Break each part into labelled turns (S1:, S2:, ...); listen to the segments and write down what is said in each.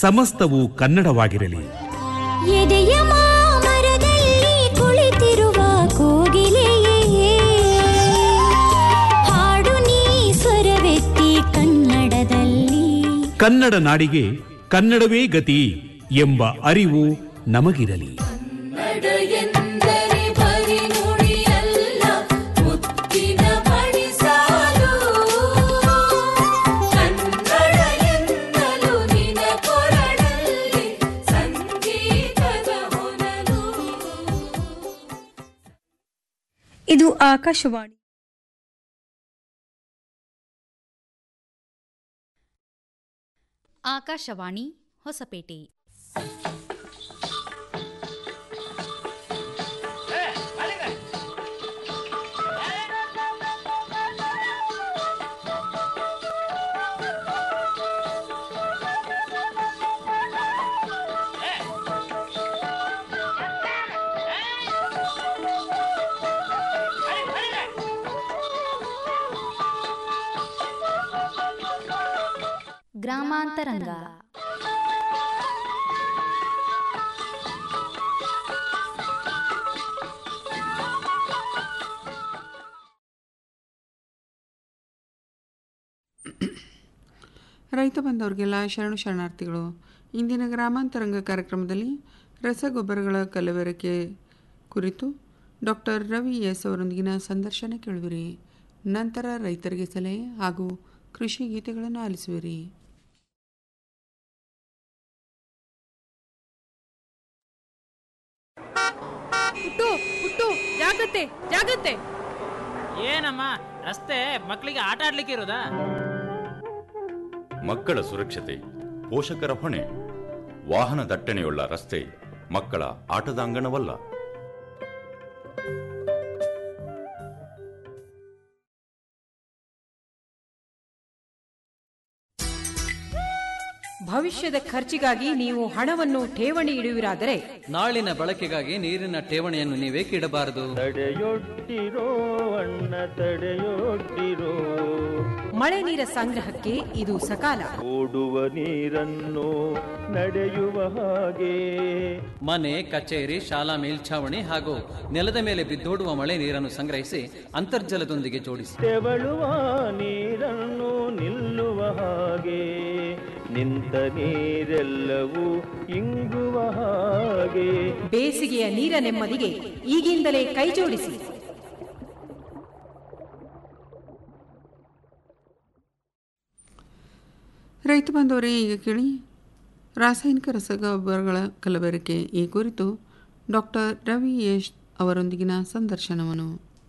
S1: ಸಮಸ್ತವೂ ಕನ್ನಡವಾಗಿರಲಿ
S2: ಎದೆಯ ಮಾಮರದಲ್ಲಿ ಕುಳಿತಿರುವ ಕೋಗಿಲೆಯೇ ಹಾಡು ನೀ ಸ್ವರವೆತ್ತಿ ಕನ್ನಡದಲ್ಲಿ
S1: ಕನ್ನಡ ನಾಡಿಗೆ ಕನ್ನಡವೇ ಗತಿ ಎಂಬ ಅರಿವು ನಮಗಿರಲಿ
S3: ಕನ್ನಡ ಎಂದರೆ ಬರಿ ನುಡಿಯಲ್ಲ ಮುತ್ತಿನ ಮಣಿಸಾಲು ಕನ್ನಡ ಎನ್ನಲು ನಿನ ಕೊರಳಲ್ಲಿ ಸಂಗೀತದ ಹೊನಲು
S4: ಇದು ಆಕಾಶವಾಣಿ
S5: ಆಕಾಶವಾಣಿ ಹೊಸಪೇಟೆ ಗ್ರಾಮಾಂತರಂಗ
S6: ರೈತ ಬಂದವರಿಗೆಲ್ಲ ಶರಣು ಶರಣಾರ್ಥಿಗಳು ಇಂದಿನ ಗ್ರಾಮಾಂತರಂಗ ಕಾರ್ಯಕ್ರಮದಲ್ಲಿ ರಸಗೊಬ್ಬರಗಳ ಕಲಬೆರಕೆ ಕುರಿತು ಡಾಕ್ಟರ್ ರವಿ ಎಸ್ ಅವರೊಂದಿಗಿನ ಸಂದರ್ಶನ ಕೇಳುವಿರಿ ನಂತರ ರೈತರಿಗೆ ಸಲಹೆ ಹಾಗೂ ಕೃಷಿ ಗೀತೆಗಳನ್ನು ಆಲಿಸುವಿರಿ
S7: ಪುಟ್ಟು ಪುಟ್ಟು ಜಾಗತ್ತೆ ಜಾಗತ್ತೆ
S8: ಏನಮ್ಮ ರಸ್ತೆ ಮಕ್ಕಳಿಗೆ ಆಟ ಆಡ್ಲಿಕ್ಕೆ ಇರೋದಾ
S9: ಮಕ್ಕಳ ಸುರಕ್ಷತೆ ಪೋಷಕರ ಹೊಣೆ ವಾಹನ ದಟ್ಟಣೆಯುಳ್ಳ ರಸ್ತೆ ಮಕ್ಕಳ ಆಟದ ಅಂಗಣವಲ್ಲ
S7: ಭವಿಷ್ಯದ ಖರ್ಚಿಗಾಗಿ ನೀವು ಹಣವನ್ನು ಠೇವಣಿ ಇಡುವಿರಾದರೆ
S10: ನಾಳಿನ ಬಳಕೆಗಾಗಿ ನೀರಿನ ಠೇವಣಿಯನ್ನು ನೀವೇಕೆ ಇಡಬಾರದು
S11: ತಡೆಯೊಡ್ಡಿರೋ ಅಣ್ಣ ತಡೆಯೊಡ್ಡಿರೋ
S7: ಮಳೆ ನೀರ ಸಂಗ್ರಹಕ್ಕೆ ಇದು ಸಕಾಲ
S11: ಓಡುವ ನೀರನ್ನು ನಡೆಯುವ ಹಾಗೆ
S10: ಮನೆ ಕಚೇರಿ ಶಾಲಾ ಮೇಲ್ಛಾವಣಿ ಹಾಗೂ ನೆಲದ ಮೇಲೆ ಬಿದ್ದೋಡುವ ಮಳೆ ನೀರನ್ನು ಸಂಗ್ರಹಿಸಿ ಅಂತರ್ಜಲದೊಂದಿಗೆ ಜೋಡಿಸಿ
S11: ತೆವಳುವ ನೀರನ್ನು ನಿಲ್ಲುವ ಹಾಗೆ ನಿಂತ ನೀರೆಲ್ಲವೂ ಇಂಗುವ ಹಾಗೆ
S7: ಬೇಸಿಗೆಯ ನೀರ ನೆಮ್ಮದಿಗೆ ಈಗಿಂದಲೇ ಕೈಜೋಡಿಸಿ
S6: ರೈತ ಬಾಂಧವರೇ ಈಗ ಕೇಳಿ ರಾಸಾಯನಿಕ ರಸಗೊಬ್ಬರಗಳ ಕಲಬೆರಕೆ ಈ ಕುರಿತು ಡಾಕ್ಟರ್ ರವಿ ಯಶ್ ಅವರೊಂದಿಗಿನ ಸಂದರ್ಶನವನ್ನು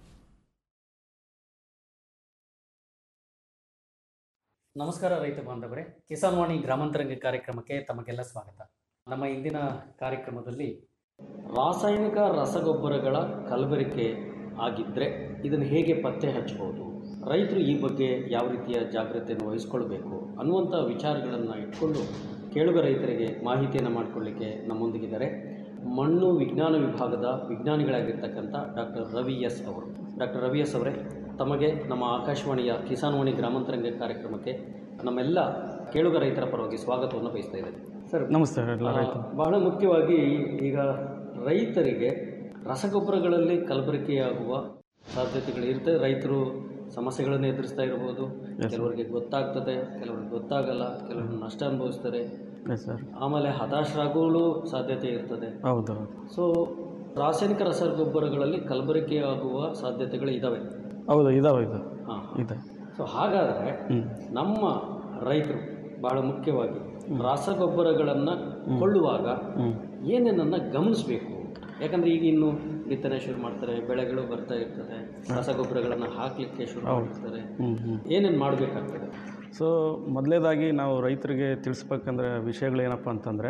S12: ನಮಸ್ಕಾರ ರೈತ ಬಾಂಧವರೇ ಕಿಸಾನ್ ವಾಣಿ ಗ್ರಾಮಾಂತರಂಗ ಕಾರ್ಯಕ್ರಮಕ್ಕೆ ತಮಗೆಲ್ಲ ಸ್ವಾಗತ ನಮ್ಮ ಇಂದಿನ ಕಾರ್ಯಕ್ರಮದಲ್ಲಿ ರಾಸಾಯನಿಕ ರಸಗೊಬ್ಬರಗಳ ಕಲಬೆರಕೆ ಆಗಿದ್ದರೆ ಇದನ್ನು ಹೇಗೆ ಪತ್ತೆ ಹಚ್ಚಬಹುದು ರೈತರು ಈ ಬಗ್ಗೆ ಯಾವ ರೀತಿಯ ಜಾಗ್ರತೆಯನ್ನು ವಹಿಸ್ಕೊಳ್ಬೇಕು ಅನ್ನುವಂಥ ವಿಚಾರಗಳನ್ನು ಇಟ್ಕೊಂಡು ಕೇಳುಗ ರೈತರಿಗೆ ಮಾಹಿತಿಯನ್ನು ಮಾಡಿಕೊಳ್ಳಿಕ್ಕೆ ನಮ್ಮೊಂದಿಗಿದ್ದಾರೆ ಮಣ್ಣು ವಿಜ್ಞಾನ ವಿಭಾಗದ ವಿಜ್ಞಾನಿಗಳಾಗಿರ್ತಕ್ಕಂಥ ಡಾಕ್ಟರ್ ರವಿ ಎಸ್ ಅವರು ಡಾಕ್ಟರ್ ರವಿ ಎಸ್ ಅವರೇ ತಮಗೆ ನಮ್ಮ ಆಕಾಶವಾಣಿಯ ಕಿಸಾನ್ ವಾಣಿ ಗ್ರಾಮಾಂತರಂಗ ಕಾರ್ಯಕ್ರಮಕ್ಕೆ ನಮ್ಮೆಲ್ಲ ಕೇಳುಗ ರೈತರ ಪರವಾಗಿ ಸ್ವಾಗತವನ್ನು ಬಯಸ್ತಾ ಇದ್ದೇನೆ ಸರ್
S13: ನಮಸ್ತೆ ಎಲ್ಲ
S12: ಆ,
S13: ರೈತರು.
S12: ಬಹಳ ಮುಖ್ಯವಾಗಿ ಈಗ ರೈತರಿಗೆ ರಸಗೊಬ್ಬರಗಳಲ್ಲಿ ಕಲಬೆರಕೆಯಾಗುವ ಸಾಧ್ಯತೆಗಳು ಇರುತ್ತೆ ರೈತರು ಸಮಸ್ಯೆಗಳನ್ನು ಎದುರಿಸ್ತಾ ಇರಬಹುದು ಕೆಲವರಿಗೆ ಗೊತ್ತಾಗ್ತದೆ ಕೆಲವರಿಗೆ ಗೊತ್ತಾಗಲ್ಲ ಕೆಲವರು ನಷ್ಟ ಅನುಭವಿಸ್ತಾರೆ
S13: ಎಸ್ ಸರ್
S12: ಆಮೇಲೆ ಹತಾಶರಾಗಲು ಸಾಧ್ಯತೆ ಇರ್ತದೆ
S13: ಹೌದು
S12: ಸೊ ರಾಸಾಯನಿಕ ರಸಗೊಬ್ಬರಗಳಲ್ಲಿ ಕಲಬೆರಕೆಯಾಗುವ ಸಾಧ್ಯತೆಗಳು ಇದ್ದಾವೆ
S13: ಹೌದು ಇದಾವೆ ಇದು
S12: ಹಾಂ
S13: ಇದೆ
S12: ಸೊ ಹಾಗಾದರೆ
S13: ಹ್ಮ್.
S12: ನಮ್ಮ ರೈತರು ಬಹಳ ಮುಖ್ಯವಾಗಿ ರಸಗೊಬ್ಬರಗಳನ್ನು ಕೊಳ್ಳುವಾಗ
S13: ಹ್ಮ್.
S12: ಏನೇನನ್ನ ಗಮನಿಸಬೇಕು ಯಾಕಂದ್ರೆ ಈಗ ಇನ್ನು ಬಿತ್ತನೆ ಶುರು ಮಾಡ್ತಾರೆ ಬೆಳೆಗಳು ಬರ್ತಾ ಇರ್ತದೆ ರಸಗೊಬ್ಬರಗಳನ್ನು ಹಾಕ್ಲಿಕ್ಕೆ ಶುರು
S13: ಹೌದು.
S12: ಮಾಡ್ತಾರೆ
S13: ಹ್ಮ್ ಹ್ಮ್
S12: ಏನೇನು ಮಾಡಬೇಕಾಗ್ತದೆ
S13: ಸೊ ಮೊದಲೇದಾಗಿ ನಾವು ರೈತರಿಗೆ ತಿಳಿಸ್ಬೇಕಂದ್ರೆ ವಿಷಯಗಳೇನಪ್ಪ ಅಂತಂದರೆ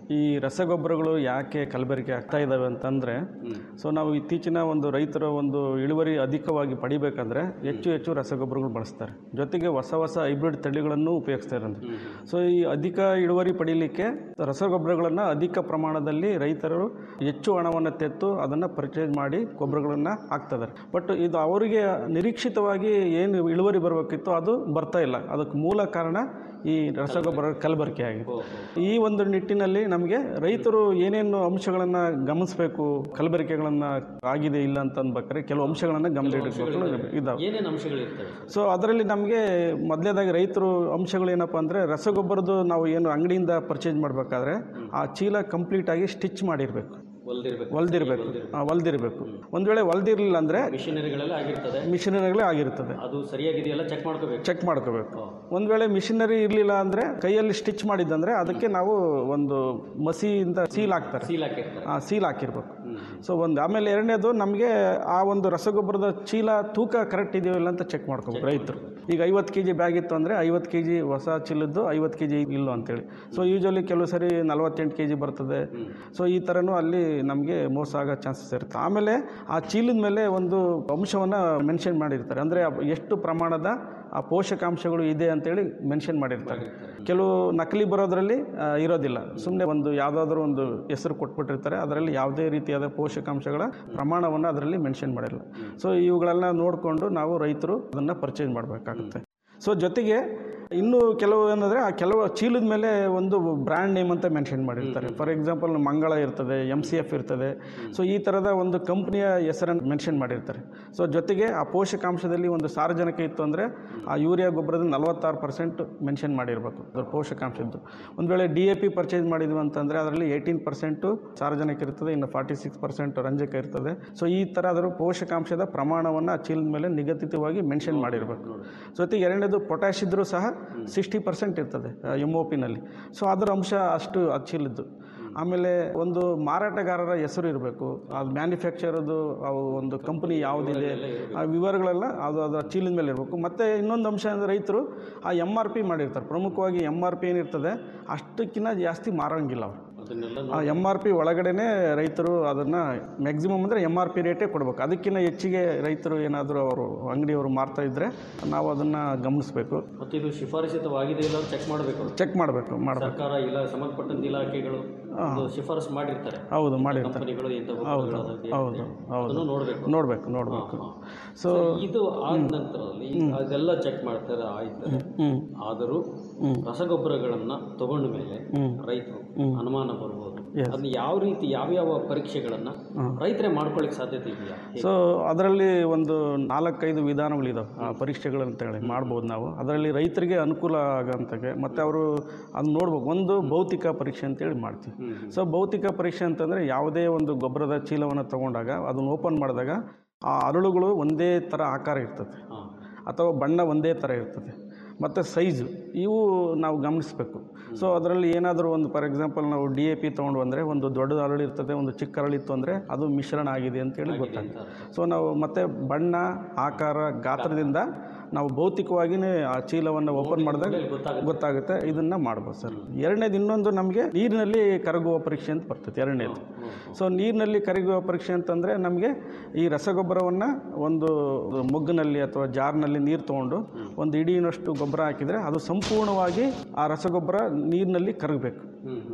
S13: ಈ ರಸಗೊಬ್ಬರಗಳು ಯಾಕೆ ಕಲಬೆರಕೆ ಆಗ್ತಾ ಇದ್ದಾವೆ ಅಂತಂದರೆ ಸೊ ನಾವು ಇತ್ತೀಚಿನ ಒಂದು ರೈತರ ಒಂದು ಇಳುವರಿ ಅಧಿಕವಾಗಿ ಪಡಿಬೇಕಂದ್ರೆ ಹೆಚ್ಚು ಹೆಚ್ಚು ರಸಗೊಬ್ಬರಗಳು ಬಳಸ್ತಾರೆ ಜೊತೆಗೆ ಹೊಸ ಹೊಸ ಹೈಬ್ರಿಡ್ ತಳಿಗಳನ್ನು ಉಪಯೋಗಿಸ್ತಾ ಇರೋದು ಸೊ ಈ ಅಧಿಕ ಇಳುವರಿ ಪಡೀಲಿಕ್ಕೆ ರಸಗೊಬ್ಬರಗಳನ್ನು ಅಧಿಕ ಪ್ರಮಾಣದಲ್ಲಿ ರೈತರು ಹೆಚ್ಚು ಹಣವನ್ನು ತೆತ್ತು ಅದನ್ನು ಪರ್ಚೇಸ್ ಮಾಡಿ ಗೊಬ್ಬರಗಳನ್ನು ಹಾಕ್ತಿದ್ದಾರೆ ಬಟ್ ಇದು ಅವರಿಗೆ ನಿರೀಕ್ಷಿತವಾಗಿ ಏನು ಇಳುವರಿ ಬರಬೇಕಿತ್ತು ಅದು ಬರ್ತಾ ಇಲ್ಲ ಅದಕ್ಕೆ ಮೂಲ ಕಾರಣ ಈ ರಸಗೊಬ್ಬರ ಕಲಬೆರಕೆ ಆಗಿದೆ ಈ ಒಂದು ನಿಟ್ಟಿನಲ್ಲಿ ನಮಗೆ ರೈತರು ಏನೇನು ಅಂಶಗಳನ್ನು ಗಮನಿಸಬೇಕು ಕಲಬೆರಕೆಗಳನ್ನು ಆಗಿದೆ ಇಲ್ಲ ಅಂತ ಅನ್ಬೇಕಾದ್ರೆ ಕೆಲವು ಅಂಶಗಳನ್ನು ಗಮನ ಇಡಬೇಕು ಇದಾವೆ
S12: ಏನೇನು ಅಂಶಗಳಿರ್ತವೆ
S13: ಸೊ ಅದರಲ್ಲಿ ನಮಗೆ ಮೊದಲೇದಾಗಿ ರೈತರು ಅಂಶಗಳೇನಪ್ಪ ಅಂದರೆ ರಸಗೊಬ್ಬರದ್ದು ನಾವು ಏನು ಅಂಗಡಿಯಿಂದ ಪರ್ಚೇಸ್ ಮಾಡಬೇಕಾದ್ರೆ ಆ ಚೀಲ ಕಂಪ್ಲೀಟಾಗಿ ಸ್ಟಿಚ್ ಮಾಡಿರಬೇಕು
S12: ಹೊಲ್ದಿರ್ಬೇಕು
S13: ಹೊಲ್ದಿರಬೇಕು ಹೊಲ್ದಿರಬೇಕು ಒಂದು ವೇಳೆ ಹೊಲ್ದಿರಲಿಲ್ಲ ಅಂದರೆ
S12: ಮಿಷನರಿಗಳೆಲ್ಲ ಆಗಿರ್ತದೆ
S13: ಮಿಷನರಿಗಳೇ ಆಗಿರ್ತದೆ
S12: ಅದು ಸರಿಯಾಗಿದೆಯಲ್ಲ ಚೆಕ್ ಮಾಡ್ಕೋಬೇಕು
S13: ಚೆಕ್ ಮಾಡ್ಕೋಬೇಕು ಒಂದು ವೇಳೆ ಮಿಷನರಿ ಇರಲಿಲ್ಲ ಅಂದರೆ ಕೈಯಲ್ಲಿ ಸ್ಟಿಚ್ ಮಾಡಿದ್ದಂದರೆ ಅದಕ್ಕೆ ನಾವು ಒಂದು ಮಸಿಯಿಂದ ಸೀಲ್ ಹಾಕ್ತಾರೆ
S12: ಸೀಲ್ ಹಾಕಿರ್ತಾರೆ
S13: ಆ ಸೀಲ್ ಹಾಕಿರ್ಬೇಕು ಸೊ ಒಂದು ಆಮೇಲೆ ಎರಡನೇದು ನಮಗೆ ಆ ಒಂದು ರಸಗೊಬ್ಬರದ ಚೀಲ ತೂಕ ಕರೆಕ್ಟ್ ಇದೆಯೋ ಇಲ್ಲ ಅಂತ ಚೆಕ್ ಮಾಡ್ಕೋಬೇಕು ರೈತರು ಈಗ ಐವತ್ತು ಕೆ ಜಿ ಬ್ಯಾಗ್ ಇತ್ತು ಅಂದರೆ ಐವತ್ತು ಕೆ ಜಿ ಹೊಸ ಚೀಲದ್ದು ಐವತ್ತು ಕೆ ಜಿ ಇಲ್ಲೋ ಅಂತೇಳಿ ಸೊ ಯೂಶಲಿ ಕೆಲವು ಸರಿ ನಲವತ್ತೆಂಟು ಕೆ ಜಿ ಬರ್ತದೆ ಸೊ ಈ ಥರನೂ ಅಲ್ಲಿ ನಮಗೆ ಮೋಸ ಆಗೋ ಚಾನ್ಸಸ್ ಇರುತ್ತೆ ಆಮೇಲೆ ಆ ಚೀಲದ ಮೇಲೆ ಒಂದು ಅಂಶವನ್ನು ಮೆನ್ಷನ್ ಮಾಡಿರ್ತಾರೆ ಅಂದರೆ ಎಷ್ಟು ಪ್ರಮಾಣದ ಆ ಪೋಷಕಾಂಶಗಳು ಇದೆ ಅಂತೇಳಿ ಮೆನ್ಷನ್ ಮಾಡಿರ್ತಾರೆ ಕೆಲವು ನಕಲಿ ಬರೋದ್ರಲ್ಲಿ ಆ, ಇರೋದಿಲ್ಲ ಸುಮ್ಮನೆ ಒಂದು ಯಾವುದಾದ್ರೂ ಒಂದು ಹೆಸರು ಕೊಟ್ಬಿಟ್ಟಿರ್ತಾರೆ ಅದರಲ್ಲಿ ಯಾವುದೇ ರೀತಿಯಾದ ಪೋಷಕಾಂಶಗಳ ಪ್ರಮಾಣವನ್ನು ಅದರಲ್ಲಿ ಮೆನ್ಷನ್ ಮಾಡಿಲ್ಲ ಸೊ ಇವುಗಳೆಲ್ಲ ನೋಡಿಕೊಂಡು ನಾವು ರೈತರು ಅದನ್ನು ಪರ್ಚೇಸ್ ಮಾಡಬೇಕಾಗುತ್ತೆ ಸೊ ಜೊತೆಗೆ ಇನ್ನು ಕೆಲವು ಏನಂದರೆ ಆ ಕೆಲವು ಚೀಲದ ಮೇಲೆ ಒಂದು ಬ್ರ್ಯಾಂಡ್ ನೇಮ್ ಅಂತ ಮೆನ್ಷನ್ ಮಾಡಿರ್ತಾರೆ ಫಾರ್ ಎಕ್ಸಾಂಪಲ್ ಮಂಗಳ ಇರ್ತದೆ ಎಮ್ ಸಿ ಎಫ್ ಇರ್ತದೆ ಸೊ ಈ ಥರದ ಒಂದು ಕಂಪ್ನಿಯ ಹೆಸರನ್ನು ಮೆನ್ಷನ್ ಮಾಡಿರ್ತಾರೆ ಸೊ ಜೊತೆಗೆ ಆ ಪೋಷಕಾಂಶದಲ್ಲಿ ಒಂದು ಸಾರಜನಕ ಇತ್ತು ಅಂದರೆ ಆ ಯೂರಿಯಾ ಗೊಬ್ಬರದ ನಲವತ್ತಾರು ಪರ್ಸೆಂಟ್ ಮೆನ್ಷನ್ ಮಾಡಿರಬೇಕು ಅದ್ರ ಪೋಷಕಾಂಶದ್ದು ಒಂದು ವೇಳೆ ಡಿ ಎ ಪಿ ಪರ್ಚೇಸ್ ಮಾಡಿದ್ವಿ ಅಂತಂದರೆ ಅದರಲ್ಲಿ ಏಯ್ಟೀನ್ ಪರ್ಸೆಂಟು ಸಾರಜನಕ ಇರ್ತದೆ ಇನ್ನು ಫಾರ್ಟಿ ಸಿಕ್ಸ್ ಪರ್ಸೆಂಟ್ ರಂಜಕ ಇರ್ತದೆ ಸೊ ಈ ಥರ ಅದರ ಪೋಷಕಾಂಶದ ಪ್ರಮಾಣವನ್ನು ಆ ಚೀಲದ ಮೇಲೆ ನಿಗದಿತವಾಗಿ ಮೆನ್ಷನ್ ಮಾಡಿರಬೇಕು ಜೊತೆಗೆ ಎರಡನೇದು ಪೊಟ್ಯಾಶ್ ಇದ್ದರೂ ಸಹ ಸಿಕ್ಸ್ಟಿ ಪರ್ಸೆಂಟ್ ಇರ್ತದೆ ಎಮ್ ಒ ಪಿನಲ್ಲಿ ಸೊ ಅದರ ಅಂಶ ಅಷ್ಟು ಆ ಚೀಲದ್ದು ಆಮೇಲೆ ಒಂದು ಮಾರಾಟಗಾರರ ಹೆಸರು ಇರಬೇಕು ಅದು ಮ್ಯಾನುಫ್ಯಾಕ್ಚರದು ಅವು ಒಂದು ಕಂಪನಿ ಯಾವುದಿದೆ ಆ ವಿವರಗಳೆಲ್ಲ ಅದು ಅದರ ಚೀಲದ ಮೇಲೆ ಇರಬೇಕು ಮತ್ತು ಇನ್ನೊಂದು ಅಂಶ ಅಂದರೆ ರೈತರು ಆ ಎಮ್ ಆರ್ ಪಿ ಮಾಡಿರ್ತಾರೆ ಪ್ರಮುಖವಾಗಿ ಎಮ್ ಆರ್ ಪಿ ಏನಿರ್ತದೆ ಅಷ್ಟಕ್ಕಿಂತ ಜಾಸ್ತಿ ಮಾರೋಂಗಿಲ್ಲ ಅವರು
S12: ಅದನ್ನೆಲ್ಲ
S13: ಆ ಎಮ್ ಆರ್ ಪಿ ಒಳಗಡೆನೆ ರೈತರು ಅದನ್ನು ಮ್ಯಾಕ್ಸಿಮಮ್ ಅಂದರೆ ಎಮ್ ಆರ್ ಪಿ ರೇಟೇ ಕೊಡಬೇಕು ಅದಕ್ಕಿಂತ ಹೆಚ್ಚಿಗೆ ರೈತರು ಏನಾದರೂ ಅವರು ಅಂಗಡಿಯವರು ಮಾರ್ತಾ ಇದ್ದರೆ ನಾವು ಅದನ್ನು ಗಮನಿಸಬೇಕು
S12: ಮತ್ತು ಇದು ಶಿಫಾರಸಿತವಾಗಿದೆ ಇಲ್ಲ ಚೆಕ್ ಮಾಡಬೇಕು
S13: ಚೆಕ್ ಮಾಡಬೇಕು ಮಾಡಬೇಕು
S12: ಸರ್ಕಾರ ಇಲ್ಲ ಸಂಬಂಧಪಟ್ಟಂತ ಇಲಾಖೆಗಳು ಒಂದು ಶಿಫಾರಸು ಮಾಡಿರ್ತಾರೆ
S13: ಹೌದು ಮಾಡಿರ್ತಾರೆ
S12: ಕಂಪನಿಗಳು ಇಂಥ
S13: ಹೌದು
S12: ಗೊಬ್ಬರಗಳು ಅದಾವೆ
S13: ಹೌದು ಹೌದು
S12: ಅದನ್ನು ನೋಡ್ಬೇಕು.
S13: ನೋಡಬೇಕು ನೋಡಬೇಕು ಸೊ
S12: ಇದು ಆದ ನಂತರದಲ್ಲಿ ಅದೆಲ್ಲ ಚೆಕ್ ಮಾಡ್ತಾರೆ ಆಯ್ತಾರೆ
S13: ಹ್ಮ್.
S12: ಆದರೂ ರಸಗೊಬ್ಬರಗಳನ್ನ ತಗೊಂಡ ಮೇಲೆ ರೈತರು ಅನುಮಾನ ಬರ್ಬೋದು ಅದನ್ನ ಯಾವ ರೀತಿ ಯಾವ್ಯಾವ ಪರೀಕ್ಷೆಗಳನ್ನ ರೈತರೇ ಮಾಡ್ಕೊಳ್ಳಿಕ್ ಸಾಧ್ಯತೆ ಇದೆಯಾ
S13: ಸೊ ಅದರಲ್ಲಿ ಒಂದು ನಾಲ್ಕೈದು ವಿಧಾನಗಳಿದಾವೆ ಆ ಪರೀಕ್ಷೆಗಳು ಅಂತೇಳಿ ಮಾಡ್ಬೋದು ನಾವು ಅದರಲ್ಲಿ ರೈತರಿಗೆ ಅನುಕೂಲ ಆಗೋಂಥಗೆ ಮತ್ತು ಅವರು ಅದನ್ನ ನೋಡ್ಬೇಕು ಒಂದು ಭೌತಿಕ ಪರೀಕ್ಷೆ ಅಂತೇಳಿ ಮಾಡ್ತೀವಿ ಸೊ ಭೌತಿಕ ಪರೀಕ್ಷೆ ಅಂತಂದರೆ ಯಾವುದೇ ಒಂದು ಗೊಬ್ಬರದ ಚೀಲವನ್ನು ತಗೊಂಡಾಗ ಅದನ್ನು ಓಪನ್ ಮಾಡಿದಾಗ ಆ ಅರಳುಗಳು ಒಂದೇ ಥರ ಆಕಾರ ಇರ್ತದೆ ಅಥವಾ ಬಣ್ಣ ಒಂದೇ ಥರ ಇರ್ತದೆ ಮತ್ತು ಸೈಜು ಇವು ನಾವು ಗಮನಿಸಬೇಕು ಸೊ ಅದರಲ್ಲಿ ಏನಾದರೂ ಒಂದು ಫಾರ್ ಎಕ್ಸಾಂಪಲ್ ನಾವು ಡಿ ಎ ಪಿ ತೊಗೊಂಡು ಬಂದರೆ ಒಂದು ದೊಡ್ಡ ಅರಳು ಇರ್ತದೆ ಒಂದು ಚಿಕ್ಕ ಅರಳಿತ್ತು ಅಂದರೆ ಅದು ಮಿಶ್ರಣ ಆಗಿದೆ ಅಂತೇಳಿ ಗೊತ್ತಾಗುತ್ತೆ ಸೊ ನಾವು ಮತ್ತೆ ಬಣ್ಣ ಆಕಾರ ಗಾತ್ರದಿಂದ ನಾವು ಭೌತಿಕವಾಗಿಯೇ ಆ ಚೀಲವನ್ನು ಓಪನ್ ಮಾಡಿದಾಗ ಗೊತ್ತಾಗುತ್ತೆ ಇದನ್ನು ಮಾಡ್ಬೋದು ಸರ್ ಎರಡನೇದು ಇನ್ನೊಂದು ನಮಗೆ ನೀರಿನಲ್ಲಿ ಕರಗುವ ಪರೀಕ್ಷೆ ಅಂತ ಬರ್ತದೆ ಎರಡನೇದು ಸೊ ನೀರಿನಲ್ಲಿ ಕರಗುವ ಪರೀಕ್ಷೆ ಅಂತಂದರೆ ನಮಗೆ ಈ ರಸಗೊಬ್ಬರವನ್ನು ಒಂದು ಮೊಗ್ಗಿನಲ್ಲಿ ಅಥವಾ ಜಾರ್ನಲ್ಲಿ ನೀರು ತೊಗೊಂಡು ಒಂದು ಇಡಿನಷ್ಟು ಗೊಬ್ಬರ ಹಾಕಿದರೆ ಅದು ಸಂಪೂರ್ಣವಾಗಿ ಆ ರಸಗೊಬ್ಬರ ನೀರಿನಲ್ಲಿ ಕರಗಬೇಕು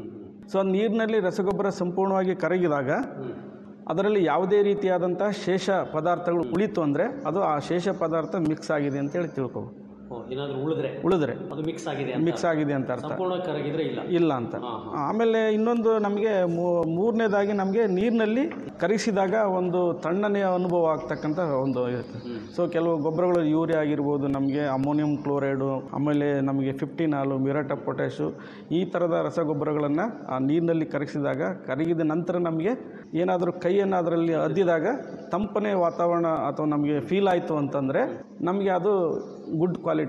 S13: ಸೊ ನೀರಿನಲ್ಲಿ ರಸಗೊಬ್ಬರ ಸಂಪೂರ್ಣವಾಗಿ ಕರಗಿದಾಗ ಅದರಲ್ಲಿ ಯಾವುದೇ ರೀತಿಯಾದಂಥ ಶೇಷ ಪದಾರ್ಥಗಳು ಉಳಿತು ಅಂದರೆ ಅದು ಆ ಶೇಷ ಪದಾರ್ಥ ಮಿಕ್ಸ್ ಆಗಿದೆ ಅಂತೇಳಿ ತಿಳ್ಕೊಬೇಕು
S12: ಓ, ಏನಾದ್ರು ಉಳಿದ್ರೆ
S13: ಉಳಿದ್ರೆ
S12: ಅದು ಮಿಕ್ಸ್ ಆಗಿದೆ ಅಂತ
S13: ಮಿಕ್ಸ್ ಆಗಿದೆ ಅಂತ ಅರ್ಥ
S12: ಸಂಪೂರ್ಣ ಕರಗಿದ್ರೆ ಇಲ್ಲ
S13: ಇಲ್ಲ ಅಂತ ಆಮೇಲೆ ಇನ್ನೊಂದು ನಮಗೆ ಮೂರನೇದಾಗಿ ನಮಗೆ ನೀರಿನಲ್ಲಿ ಕರಗಿಸಿದಾಗ ಒಂದು ತಣ್ಣನೆಯ ಅನುಭವ ಆಗ್ತಕ್ಕಂಥ ಒಂದು ಇರುತ್ತೆ ಸೊ ಕೆಲವು ಗೊಬ್ಬರಗಳು ಯೂರಿಯಾ ಆಗಿರ್ಬೋದು ನಮಗೆ ಅಮೋನಿಯಂ ಕ್ಲೋರೈಡು ಆಮೇಲೆ ನಮಗೆ ಫಿಫ್ಟೀನ್ ಹಾಲು ಮಿರಟ ಪೊಟ್ಯಾಶು ಈ ಥರದ ರಸಗೊಬ್ಬರಗಳನ್ನು ಆ ನೀರಿನಲ್ಲಿ ಕರಗಿಸಿದಾಗ ಕರಗಿದ ನಂತರ ನಮಗೆ ಏನಾದರೂ ಕೈಯನ್ನು ಅದರಲ್ಲಿ ಅದ್ದಿದಾಗ ತಂಪನೆ ವಾತಾವರಣ ಅಥವಾ ನಮಗೆ ಫೀಲ್ ಆಯಿತು ಅಂತಂದರೆ ನಮಗೆ ಅದು ಗುಡ್ ಕ್ವಾಲಿಟಿ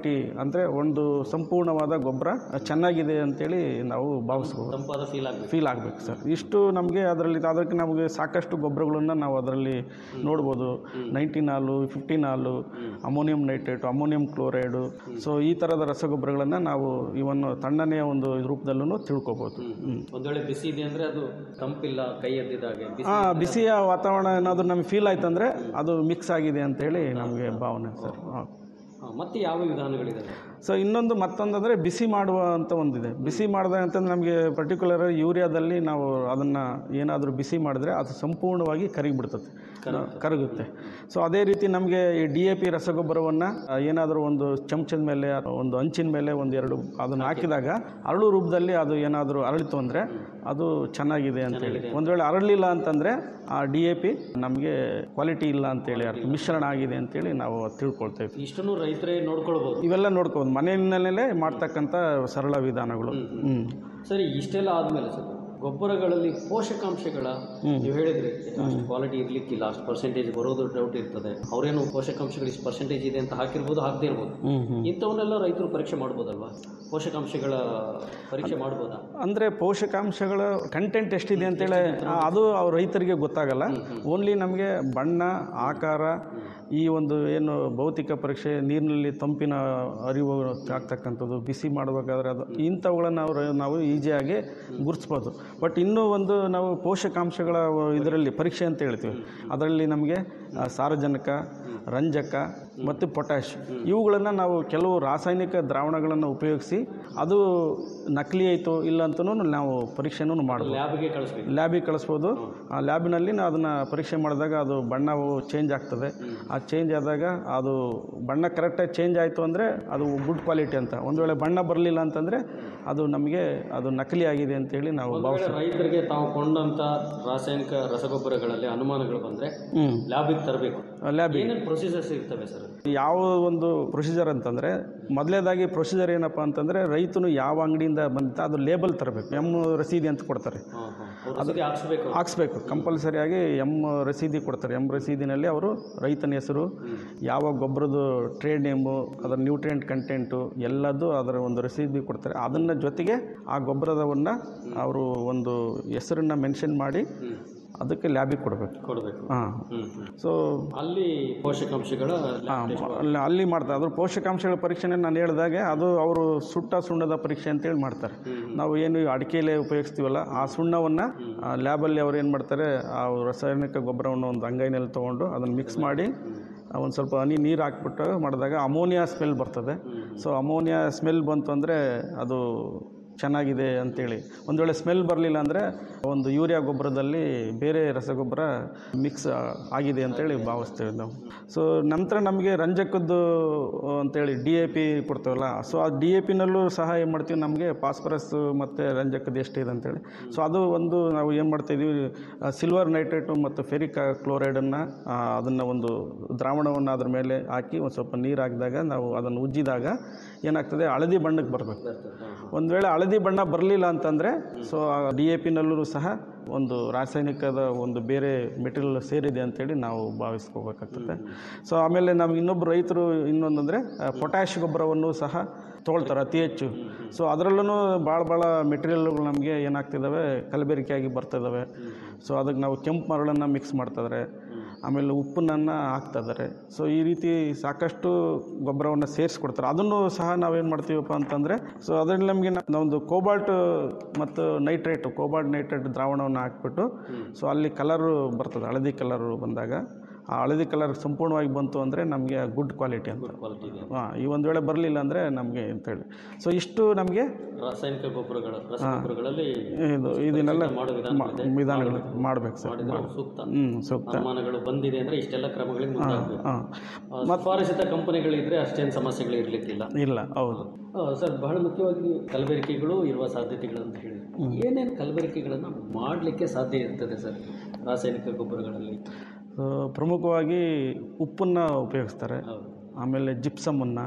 S13: ಕ್ವಾಲಿಟಿ ಅಂದರೆ ಒಂದು ಸಂಪೂರ್ಣವಾದ ಗೊಬ್ಬರ ಚೆನ್ನಾಗಿದೆ ಅಂತೇಳಿ ನಾವು ಭಾವಿಸ್ಬೋದು
S12: ತಂಪಾದ ಫೀಲ್ ಆಗಬೇಕು
S13: ಫೀಲ್ ಆಗಬೇಕು ಸರ್ ಇಷ್ಟು ನಮಗೆ ಅದರಲ್ಲಿ ಅದಕ್ಕೆ ನಮಗೆ ಸಾಕಷ್ಟು ಗೊಬ್ಬರಗಳನ್ನು ನಾವು ಅದರಲ್ಲಿ ನೋಡ್ಬೋದು ನೈನ್ಟೀನ್ ಹಾಲು ಫಿಫ್ಟೀನ್ ಹಾಲು ammonium nitrate ammonium chloride so ಈ ಥರದ ರಸಗೊಬ್ಬರಗಳನ್ನು ನಾವು ಇವನ್ ತಣ್ಣನೆಯ ಒಂದು ರೂಪದಲ್ಲೂ ತಿಳ್ಕೊಬೋದು ಹ್ಮ್.
S12: ಒಂದ್ ವೇಳೆ ಬಿಸಿ ಇದೆ ಅಂದ್ರೆ ಅದು ತಂಪಿಲ್ಲ ಕೈ ಎದ್ದಿದ್ದಾಗೆ ಬಿಸಿ
S13: ಆ ಬಿಸಿಯ ವಾತಾವರಣ ಏನಾದರೂ ನಮಗೆ ಫೀಲ್ ಆಯ್ತಂದರೆ ಅದು ಮಿಕ್ಸ್ ಆಗಿದೆ ಅಂತೇಳಿ ನಮಗೆ ಭಾವನೆ ಸರ್ ಹಾಂ
S12: ಹಾ, ಮತ್ತೆ ಯಾವ ವಿಧಾನಗಳಿದೆ
S13: ಸೊ ಇನ್ನೊಂದು ಮತ್ತೊಂದಂದರೆ ಬಿಸಿ ಮಾಡುವ ಅಂತ ಒಂದಿದೆ ಬಿಸಿ ಮಾಡಿದಾಗ ಅಂತಂದ್ರೆ ನಮಗೆ ಪರ್ಟಿಕ್ಯುಲರ್ ಯೂರಿಯಾದಲ್ಲಿ ನಾವು ಅದನ್ನು ಏನಾದರೂ ಬಿಸಿ ಮಾಡಿದ್ರೆ ಅದು ಸಂಪೂರ್ಣವಾಗಿ ಕರಗಿಬಿಡ್ತದೆ ಕರಗುತ್ತೆ ಸೊ ಅದೇ ರೀತಿ ನಮಗೆ ಈ ಡಿ ಎ ಪಿ ರಸಗೊಬ್ಬರವನ್ನು ಏನಾದರೂ ಒಂದು ಚಮಚದ ಮೇಲೆ ಅಥವಾ ಒಂದು ಅಂಚಿನ ಮೇಲೆ ಒಂದು ಎರಡು ಅದನ್ನು ಹಾಕಿದಾಗ ಅರಳು ರೂಪದಲ್ಲಿ ಅದು ಏನಾದರೂ ಅರಳಿತು ಅಂದರೆ ಅದು ಚೆನ್ನಾಗಿದೆ ಅಂತೇಳಿ ಒಂದು ವೇಳೆ ಅರಳಲಿಲ್ಲ ಅಂತಂದರೆ ಆ ಡಿ ಎ ಪಿ ನಮಗೆ ಕ್ವಾಲಿಟಿ ಇಲ್ಲ ಅಂತೇಳಿ ಅರ್ಥ ಮಿಶ್ರಣ ಆಗಿದೆ ಅಂತೇಳಿ ನಾವು ತಿಳ್ಕೊಳ್ತೇವೆ
S12: ಇಷ್ಟನ್ನು ರೈತರೇ ನೋಡ್ಕೊಳ್ಬಹುದು
S13: ಇವೆಲ್ಲ ನೋಡ್ಕೋಬೋದು ಮನೆಯಲ್ಲೇ ಮಾಡ್ತಕ್ಕಂಥ ಸರಳ ವಿಧಾನಗಳು ಹ್ಞೂ
S12: ಸರಿ ಇಷ್ಟೆಲ್ಲ ಆದ್ಮೇಲೆ ಸರ್ ಗೊಬ್ಬರಗಳಲ್ಲಿ ಪೋಷಕಾಂಶಗಳ ನೀವು ಹೇಳಿದ್ರಿ ಅಷ್ಟು ಕ್ವಾಲಿಟಿ ಇರ್ಲಿಕ್ಕಿಲ್ಲ ಅಷ್ಟು ಪರ್ಸೆಂಟೇಜ್ ಬರೋದು ಡೌಟ್ ಇರ್ತದೆ ಅವರೇನು ಪೋಷಕಾಂಶಗಳು ಇಷ್ಟು ಪರ್ಸೆಂಟೇಜ್ ಇದೆ ಅಂತ ಹಾಕಿರ್ಬೋದು ಹಾಕದೇ ಇರ್ಬೋದು
S13: ಹ್ಮ್, ಹ್ಮ್.
S12: ಇಂಥವನ್ನೆಲ್ಲ ರೈತರು ಪರೀಕ್ಷೆ ಮಾಡ್ಬೋದಲ್ವಾ ಪೋಷಕಾಂಶಗಳ ಪರೀಕ್ಷೆ ಮಾಡ್ಬೋದಾ
S13: ಅಂದರೆ ಪೋಷಕಾಂಶಗಳ ಕಂಟೆಂಟ್ ಎಷ್ಟಿದೆ ಅಂತೇಳಿ ಆ, ಅದು ಅವ್ರ ರೈತರಿಗೆ ಗೊತ್ತಾಗಲ್ಲ ಓನ್ಲಿ ನಮಗೆ ಬಣ್ಣ ಆಕಾರ ಈ ಒಂದು ಏನು ಭೌತಿಕ ಪರೀಕ್ಷೆ ನೀರಿನಲ್ಲಿ ತಂಪಿನ ಅರಿವು ಆಗ್ತಕ್ಕಂಥದ್ದು ಬಿಸಿ ಮಾಡಬೇಕಾದ್ರೆ ಅದು ಇಂಥವುಗಳನ್ನು ಅವರು ನಾವು ಈಸಿಯಾಗಿ ಗುರುತಿಸ್ಬೋದು ಬಟ್ ಇನ್ನೂ ಒಂದು ನಾವು ಪೋಷಕಾಂಶಗಳ ಇದರಲ್ಲಿ ಪರೀಕ್ಷೆ ಅಂತ ಹೇಳ್ತೀವಿ ಅದರಲ್ಲಿ ನಮಗೆ ಆ, ಸಾರಜನಕ ರಂಜಕ ಮತ್ತು ಪೊಟ್ಯಾಶ್ ಇವುಗಳನ್ನು ನಾವು ಕೆಲವು ರಾಸಾಯನಿಕ ದ್ರಾವಣಗಳನ್ನು ಉಪಯೋಗಿಸಿ ಅದು ನಕಲಿ ಆಯಿತು ಇಲ್ಲ ಅಂತಲೂ ನಾವು ಪರೀಕ್ಷೆನೂ ಮಾಡ್ಬೋದು
S12: ಲ್ಯಾಬ್ಗೆ ಕಳಿಸ್ಬೇಕು
S13: ಲ್ಯಾಬಿಗೆ ಕಳಿಸ್ಬೋದು ಆ ಲ್ಯಾಬಿನಲ್ಲಿ ನಾವು ಅದನ್ನು ಪರೀಕ್ಷೆ ಮಾಡಿದಾಗ ಅದು ಬಣ್ಣವು ಚೇಂಜ್ ಆಗ್ತದೆ ಆ ಚೇಂಜ್ ಆದಾಗ ಅದು ಬಣ್ಣ ಕರೆಕ್ಟಾಗಿ ಚೇಂಜ್ ಆಯಿತು ಅಂದರೆ ಅದು ಗುಡ್ ಕ್ವಾಲಿಟಿ ಅಂತ ಒಂದು ವೇಳೆ ಬಣ್ಣ ಬರಲಿಲ್ಲ ಅಂತಂದರೆ ಅದು ನಮಗೆ ಅದು ನಕಲಿ ಆಗಿದೆ ಅಂತೇಳಿ ನಾವು
S12: ಒಂದು ವೇಳೆ
S13: ಭಾವಿಸ್ತೀವಿ
S12: ರೈತರಿಗೆ ತಾವು ಕೊಂಡಂತ ರಾಸಾಯನಿಕ ರಸಗೊಬ್ಬರಗಳಲ್ಲಿ ಅನುಮಾನಗಳು ಬಂದ್ರೆ
S13: ಹ್ಮ್.
S12: ಲ್ಯಾಬಿಗೆ ತರಬೇಕು
S13: ಲ್ಯಾಬ್
S12: ಏನೇನು ಪ್ರೊಸೀಜರ್ಸ್ ಇರ್ತವೆ ಸರ್
S13: ಯಾವ ಒಂದು ಪ್ರೊಸೀಜರ್ ಅಂತಂದರೆ ಮೊದಲೇದಾಗಿ ಪ್ರೊಸೀಜರ್ ಏನಪ್ಪ ಅಂತಂದರೆ ರೈತನು ಯಾವ ಅಂಗಡಿಯಿಂದ ಬಂತ ಅದು ಲೇಬಲ್ ತರಬೇಕು ಎಮ್ ರಸೀದಿ ಅಂತ ಕೊಡ್ತಾರೆ
S12: ರಸೀದಿ ಹಾಕ್ಸ್ಬೇಕು
S13: ಹಾಕ್ಸ್ಬೇಕು ಕಂಪಲ್ಸರಿಯಾಗಿ ಎಮ್ ರಸೀದಿ ಕೊಡ್ತಾರೆ ಎಮ್ ರಸೀದಿನಲ್ಲಿ ಅವರು ರೈತನ ಹೆಸರು ಯಾವ ಗೊಬ್ಬರದ ಟ್ರೇಡ್ ನೇಮು ಅದರ ನ್ಯೂಟ್ರಿಯೆಂಟ್ ಕಂಟೆಂಟು ಎಲ್ಲದೂ ಅದರ ಒಂದು ರಸೀದಿ ಕೊಡ್ತಾರೆ ಅದನ್ನ ಜೊತೆಗೆ ಆ ಗೊಬ್ಬರದವನ್ನು ಅವರು ಒಂದು ಹೆಸರನ್ನು ಮೆನ್ಷನ್ ಮಾಡಿ ಅದಕ್ಕೆ ಲ್ಯಾಬಿಗೆ ಕೊಡಬೇಕು
S12: ಕೊಡಬೇಕು
S13: ಹಾಂ ಸೊ
S12: ಅಲ್ಲಿ ಪೋಷಕಾಂಶಗಳ
S13: ಹಾಂ ಅಲ್ಲಿ ಅಲ್ಲಿ ಮಾಡ್ತಾರೆ ಅದ್ರ ಪೋಷಕಾಂಶಗಳ ಪರೀಕ್ಷೆನೇ ನಾನು ಹೇಳಿದಾಗೆ ಅದು ಅವರು ಸುಟ್ಟ ಸುಣ್ಣದ ಪರೀಕ್ಷೆ ಅಂತೇಳಿ ಮಾಡ್ತಾರೆ ನಾವು ಏನು ಅಡಿಕೆಲೆ ಉಪಯೋಗಿಸ್ತೀವಲ್ಲ ಆ ಸುಣ್ಣವನ್ನು ಲ್ಯಾಬಲ್ಲಿ ಅವ್ರು ಏನು ಮಾಡ್ತಾರೆ ಆ ರಾಸಾಯನಿಕ ಗೊಬ್ಬರವನ್ನು ಒಂದು ಅಂಗೈನಲ್ಲಿ ತೊಗೊಂಡು ಅದನ್ನು ಮಿಕ್ಸ್ ಮಾಡಿ ಒಂದು ಸ್ವಲ್ಪ ಹನಿ ನೀರು ಹಾಕ್ಬಿಟ್ಟು ಮಾಡಿದಾಗ ಅಮೋನಿಯಾ ಸ್ಮೆಲ್ ಬರ್ತದೆ ಸೊ ಅಮೋನಿಯಾ ಸ್ಮೆಲ್ ಬಂತು ಅಂದರೆ ಅದು ಚೆನ್ನಾಗಿದೆ ಅಂತೇಳಿ ಒಂದು ವೇಳೆ ಸ್ಮೆಲ್ ಬರಲಿಲ್ಲ ಅಂದರೆ ಒಂದು ಯೂರಿಯಾ ಗೊಬ್ಬರದಲ್ಲಿ ಬೇರೆ ರಸಗೊಬ್ಬರ ಮಿಕ್ಸ್ ಆಗಿದೆ ಅಂತೇಳಿ ಭಾವಿಸ್ತೇವೆ ನಾವು ಸೊ ನಂತರ ನಮಗೆ ರಂಜಕದ್ದು ಅಂತೇಳಿ ಡಿ ಎ ಪಿ ಕೊಡ್ತೇವಲ್ಲ ಸೊ ಆ ಡಿ ಎ ಪಿನಲ್ಲೂ ಸಹ ಏನು ಮಾಡ್ತೀವಿ ನಮಗೆ ಫಾಸ್ಫರಸ್ ಮತ್ತು ರಂಜಕದ್ದು ಎಷ್ಟಿದೆ ಅಂತೇಳಿ ಸೊ ಅದು ಒಂದು ನಾವು ಏನು ಮಾಡ್ತಾಯಿದ್ದೀವಿ ಸಿಲ್ವರ್ ನೈಟ್ರೇಟು ಮತ್ತು ಫೆರಿಕ್ ಕ್ಲೋರೈಡನ್ನು ಅದನ್ನು ಒಂದು ದ್ರಾವಣವನ್ನು ಅದ್ರ ಮೇಲೆ ಹಾಕಿ ಒಂದು ಸ್ವಲ್ಪ ನೀರು ಹಾಕಿದಾಗ ನಾವು ಅದನ್ನು ಉಜ್ಜಿದಾಗ ಏನಾಗ್ತದೆ ಹಳದಿ ಬಣ್ಣಕ್ಕೆ ಬರಬೇಕು ಒಂದು ವೇಳೆ ಹಳದಿ ಬಣ್ಣ ಬರಲಿಲ್ಲ ಅಂತಂದರೆ ಸೊ ಡಿ ಎ ಪಿನಲ್ಲೂ ಸಹ ಒಂದು ರಾಸಾಯನಿಕದ ಒಂದು ಬೇರೆ ಮೆಟೀರಿಯಲ್ ಸೇರಿದೆ ಅಂತೇಳಿ ನಾವು ಭಾವಿಸ್ಕೋಬೇಕಾಗ್ತದೆ ಸೊ ಆಮೇಲೆ ನಾವು ಇನ್ನೊಬ್ಬರು ರೈತರು ಇನ್ನೊಂದಂದರೆ ಪೊಟ್ಯಾಶ್ ಗೊಬ್ಬರವನ್ನು ಸಹ ತೊಗೊಳ್ತಾರೆ ಅತಿ ಹೆಚ್ಚು ಸೊ ಅದರಲ್ಲೂ ಭಾಳ ಭಾಳ ಮೆಟೀರಿಯಲ್ಗಳು ನಮಗೆ ಏನಾಗ್ತಿದ್ದಾವೆ ಕಲಬೆರಕೆಯಾಗಿ ಬರ್ತಿದ್ದಾವೆ ಸೊ ಅದಕ್ಕೆ ನಾವು ಕೆಂಪು ಮರಳನ್ನು ಮಿಕ್ಸ್ ಮಾಡ್ತಿದ್ದಾರೆ ಆಮೇಲೆ ಉಪ್ಪನ್ನು ಹಾಕ್ತಿದ್ದಾರೆ ಸೊ ಈ ರೀತಿ ಸಾಕಷ್ಟು ಗೊಬ್ಬರವನ್ನು ಸೇರಿಸ್ಕೊಡ್ತಾರೆ ಅದನ್ನು ಸಹ ನಾವೇನು ಮಾಡ್ತೀವಪ್ಪ ಅಂತಂದರೆ ಸೊ ಅದರಲ್ಲಿ ನಮಗೆ ನಾವೊಂದು ಕೋಬಾಲ್ಟ್ ಮತ್ತು ನೈಟ್ರೇಟು ಕೋಬಾಲ್ಟ್ ನೈಟ್ರೇಟ್ ದ್ರಾವಣವನ್ನು ಹಾಕ್ಬಿಟ್ಟು ಸೊ ಅಲ್ಲಿ ಕಲರು ಬರ್ತದೆ ಹಳದಿ ಕಲರು ಬಂದಾಗ ಆ ಹಳದಿ ಕಲರ್ ಸಂಪೂರ್ಣವಾಗಿ ಬಂತು ಅಂದರೆ ನಮಗೆ ಗುಡ್ ಕ್ವಾಲಿಟಿ ಅಂತ ಹಾಂ ಈ ಒಂದು ವೇಳೆ ಬರಲಿಲ್ಲ ಅಂದರೆ ನಮಗೆ ಅಂತೇಳಿ ಸೊ ಇಷ್ಟು ನಮಗೆ
S12: ರಾಸಾಯನಿಕ ಗೊಬ್ಬರಗಳ ರಸಗೊಬ್ಬರಗಳಲ್ಲಿ
S13: ಇದು ಇದನ್ನೆಲ್ಲ
S12: ಮಾಡೋ
S13: ಮಾ-
S12: ವಿಧಾನಗಳಿದೆ.
S13: ವಿಧಾನಗಳು ಮಾಡಬೇಕು ಸರ್
S12: ಮಾಡಿದ್ರೆ ಸೂಕ್ತ
S13: ಹ್ಞೂ ಸೂಕ್ತ
S12: ಅನುಮಾನಗಳು ಬಂದಿದೆ ಅಂದ್ರೆ ಇಷ್ಟೆಲ್ಲ ಕ್ರಮಗಳಿಗೆ
S13: ಹಾಂ
S12: ಮುಂದಾಗಬೇಕು
S13: ಹಾಂ
S12: ಶಿಫಾರಸಿತ ಕಂಪನಿಗಳಿದ್ರೆ ಅಷ್ಟೇನು ಸಮಸ್ಯೆಗಳು ಇರ್ಲಿಕ್ಕಿಲ್ಲ
S13: ಇಲ್ಲ ಹೌದು
S12: ಆ, ಸರ್ ಬಹಳ ಮುಖ್ಯವಾಗಿ ಕಲಬೆರಕೆಗಳು ಇರುವ ಸಾಧ್ಯತೆಗಳು ಅಂತ ಹೇಳಿ ಏನೇನು ಕಲಬೆರಕೆಗಳನ್ನು ಮಾಡಲಿಕ್ಕೆ ಸಾಧ್ಯ ಇರ್ತದೆ ಸರ್ ರಾಸಾಯನಿಕ ಗೊಬ್ಬರಗಳಲ್ಲಿ
S13: ಸೊ ಪ್ರಮುಖವಾಗಿ ಉಪ್ಪನ್ನು ಉಪಯೋಗಿಸ್ತಾರೆ ಆಮೇಲೆ ಜಿಪ್ಸಮನ್ನು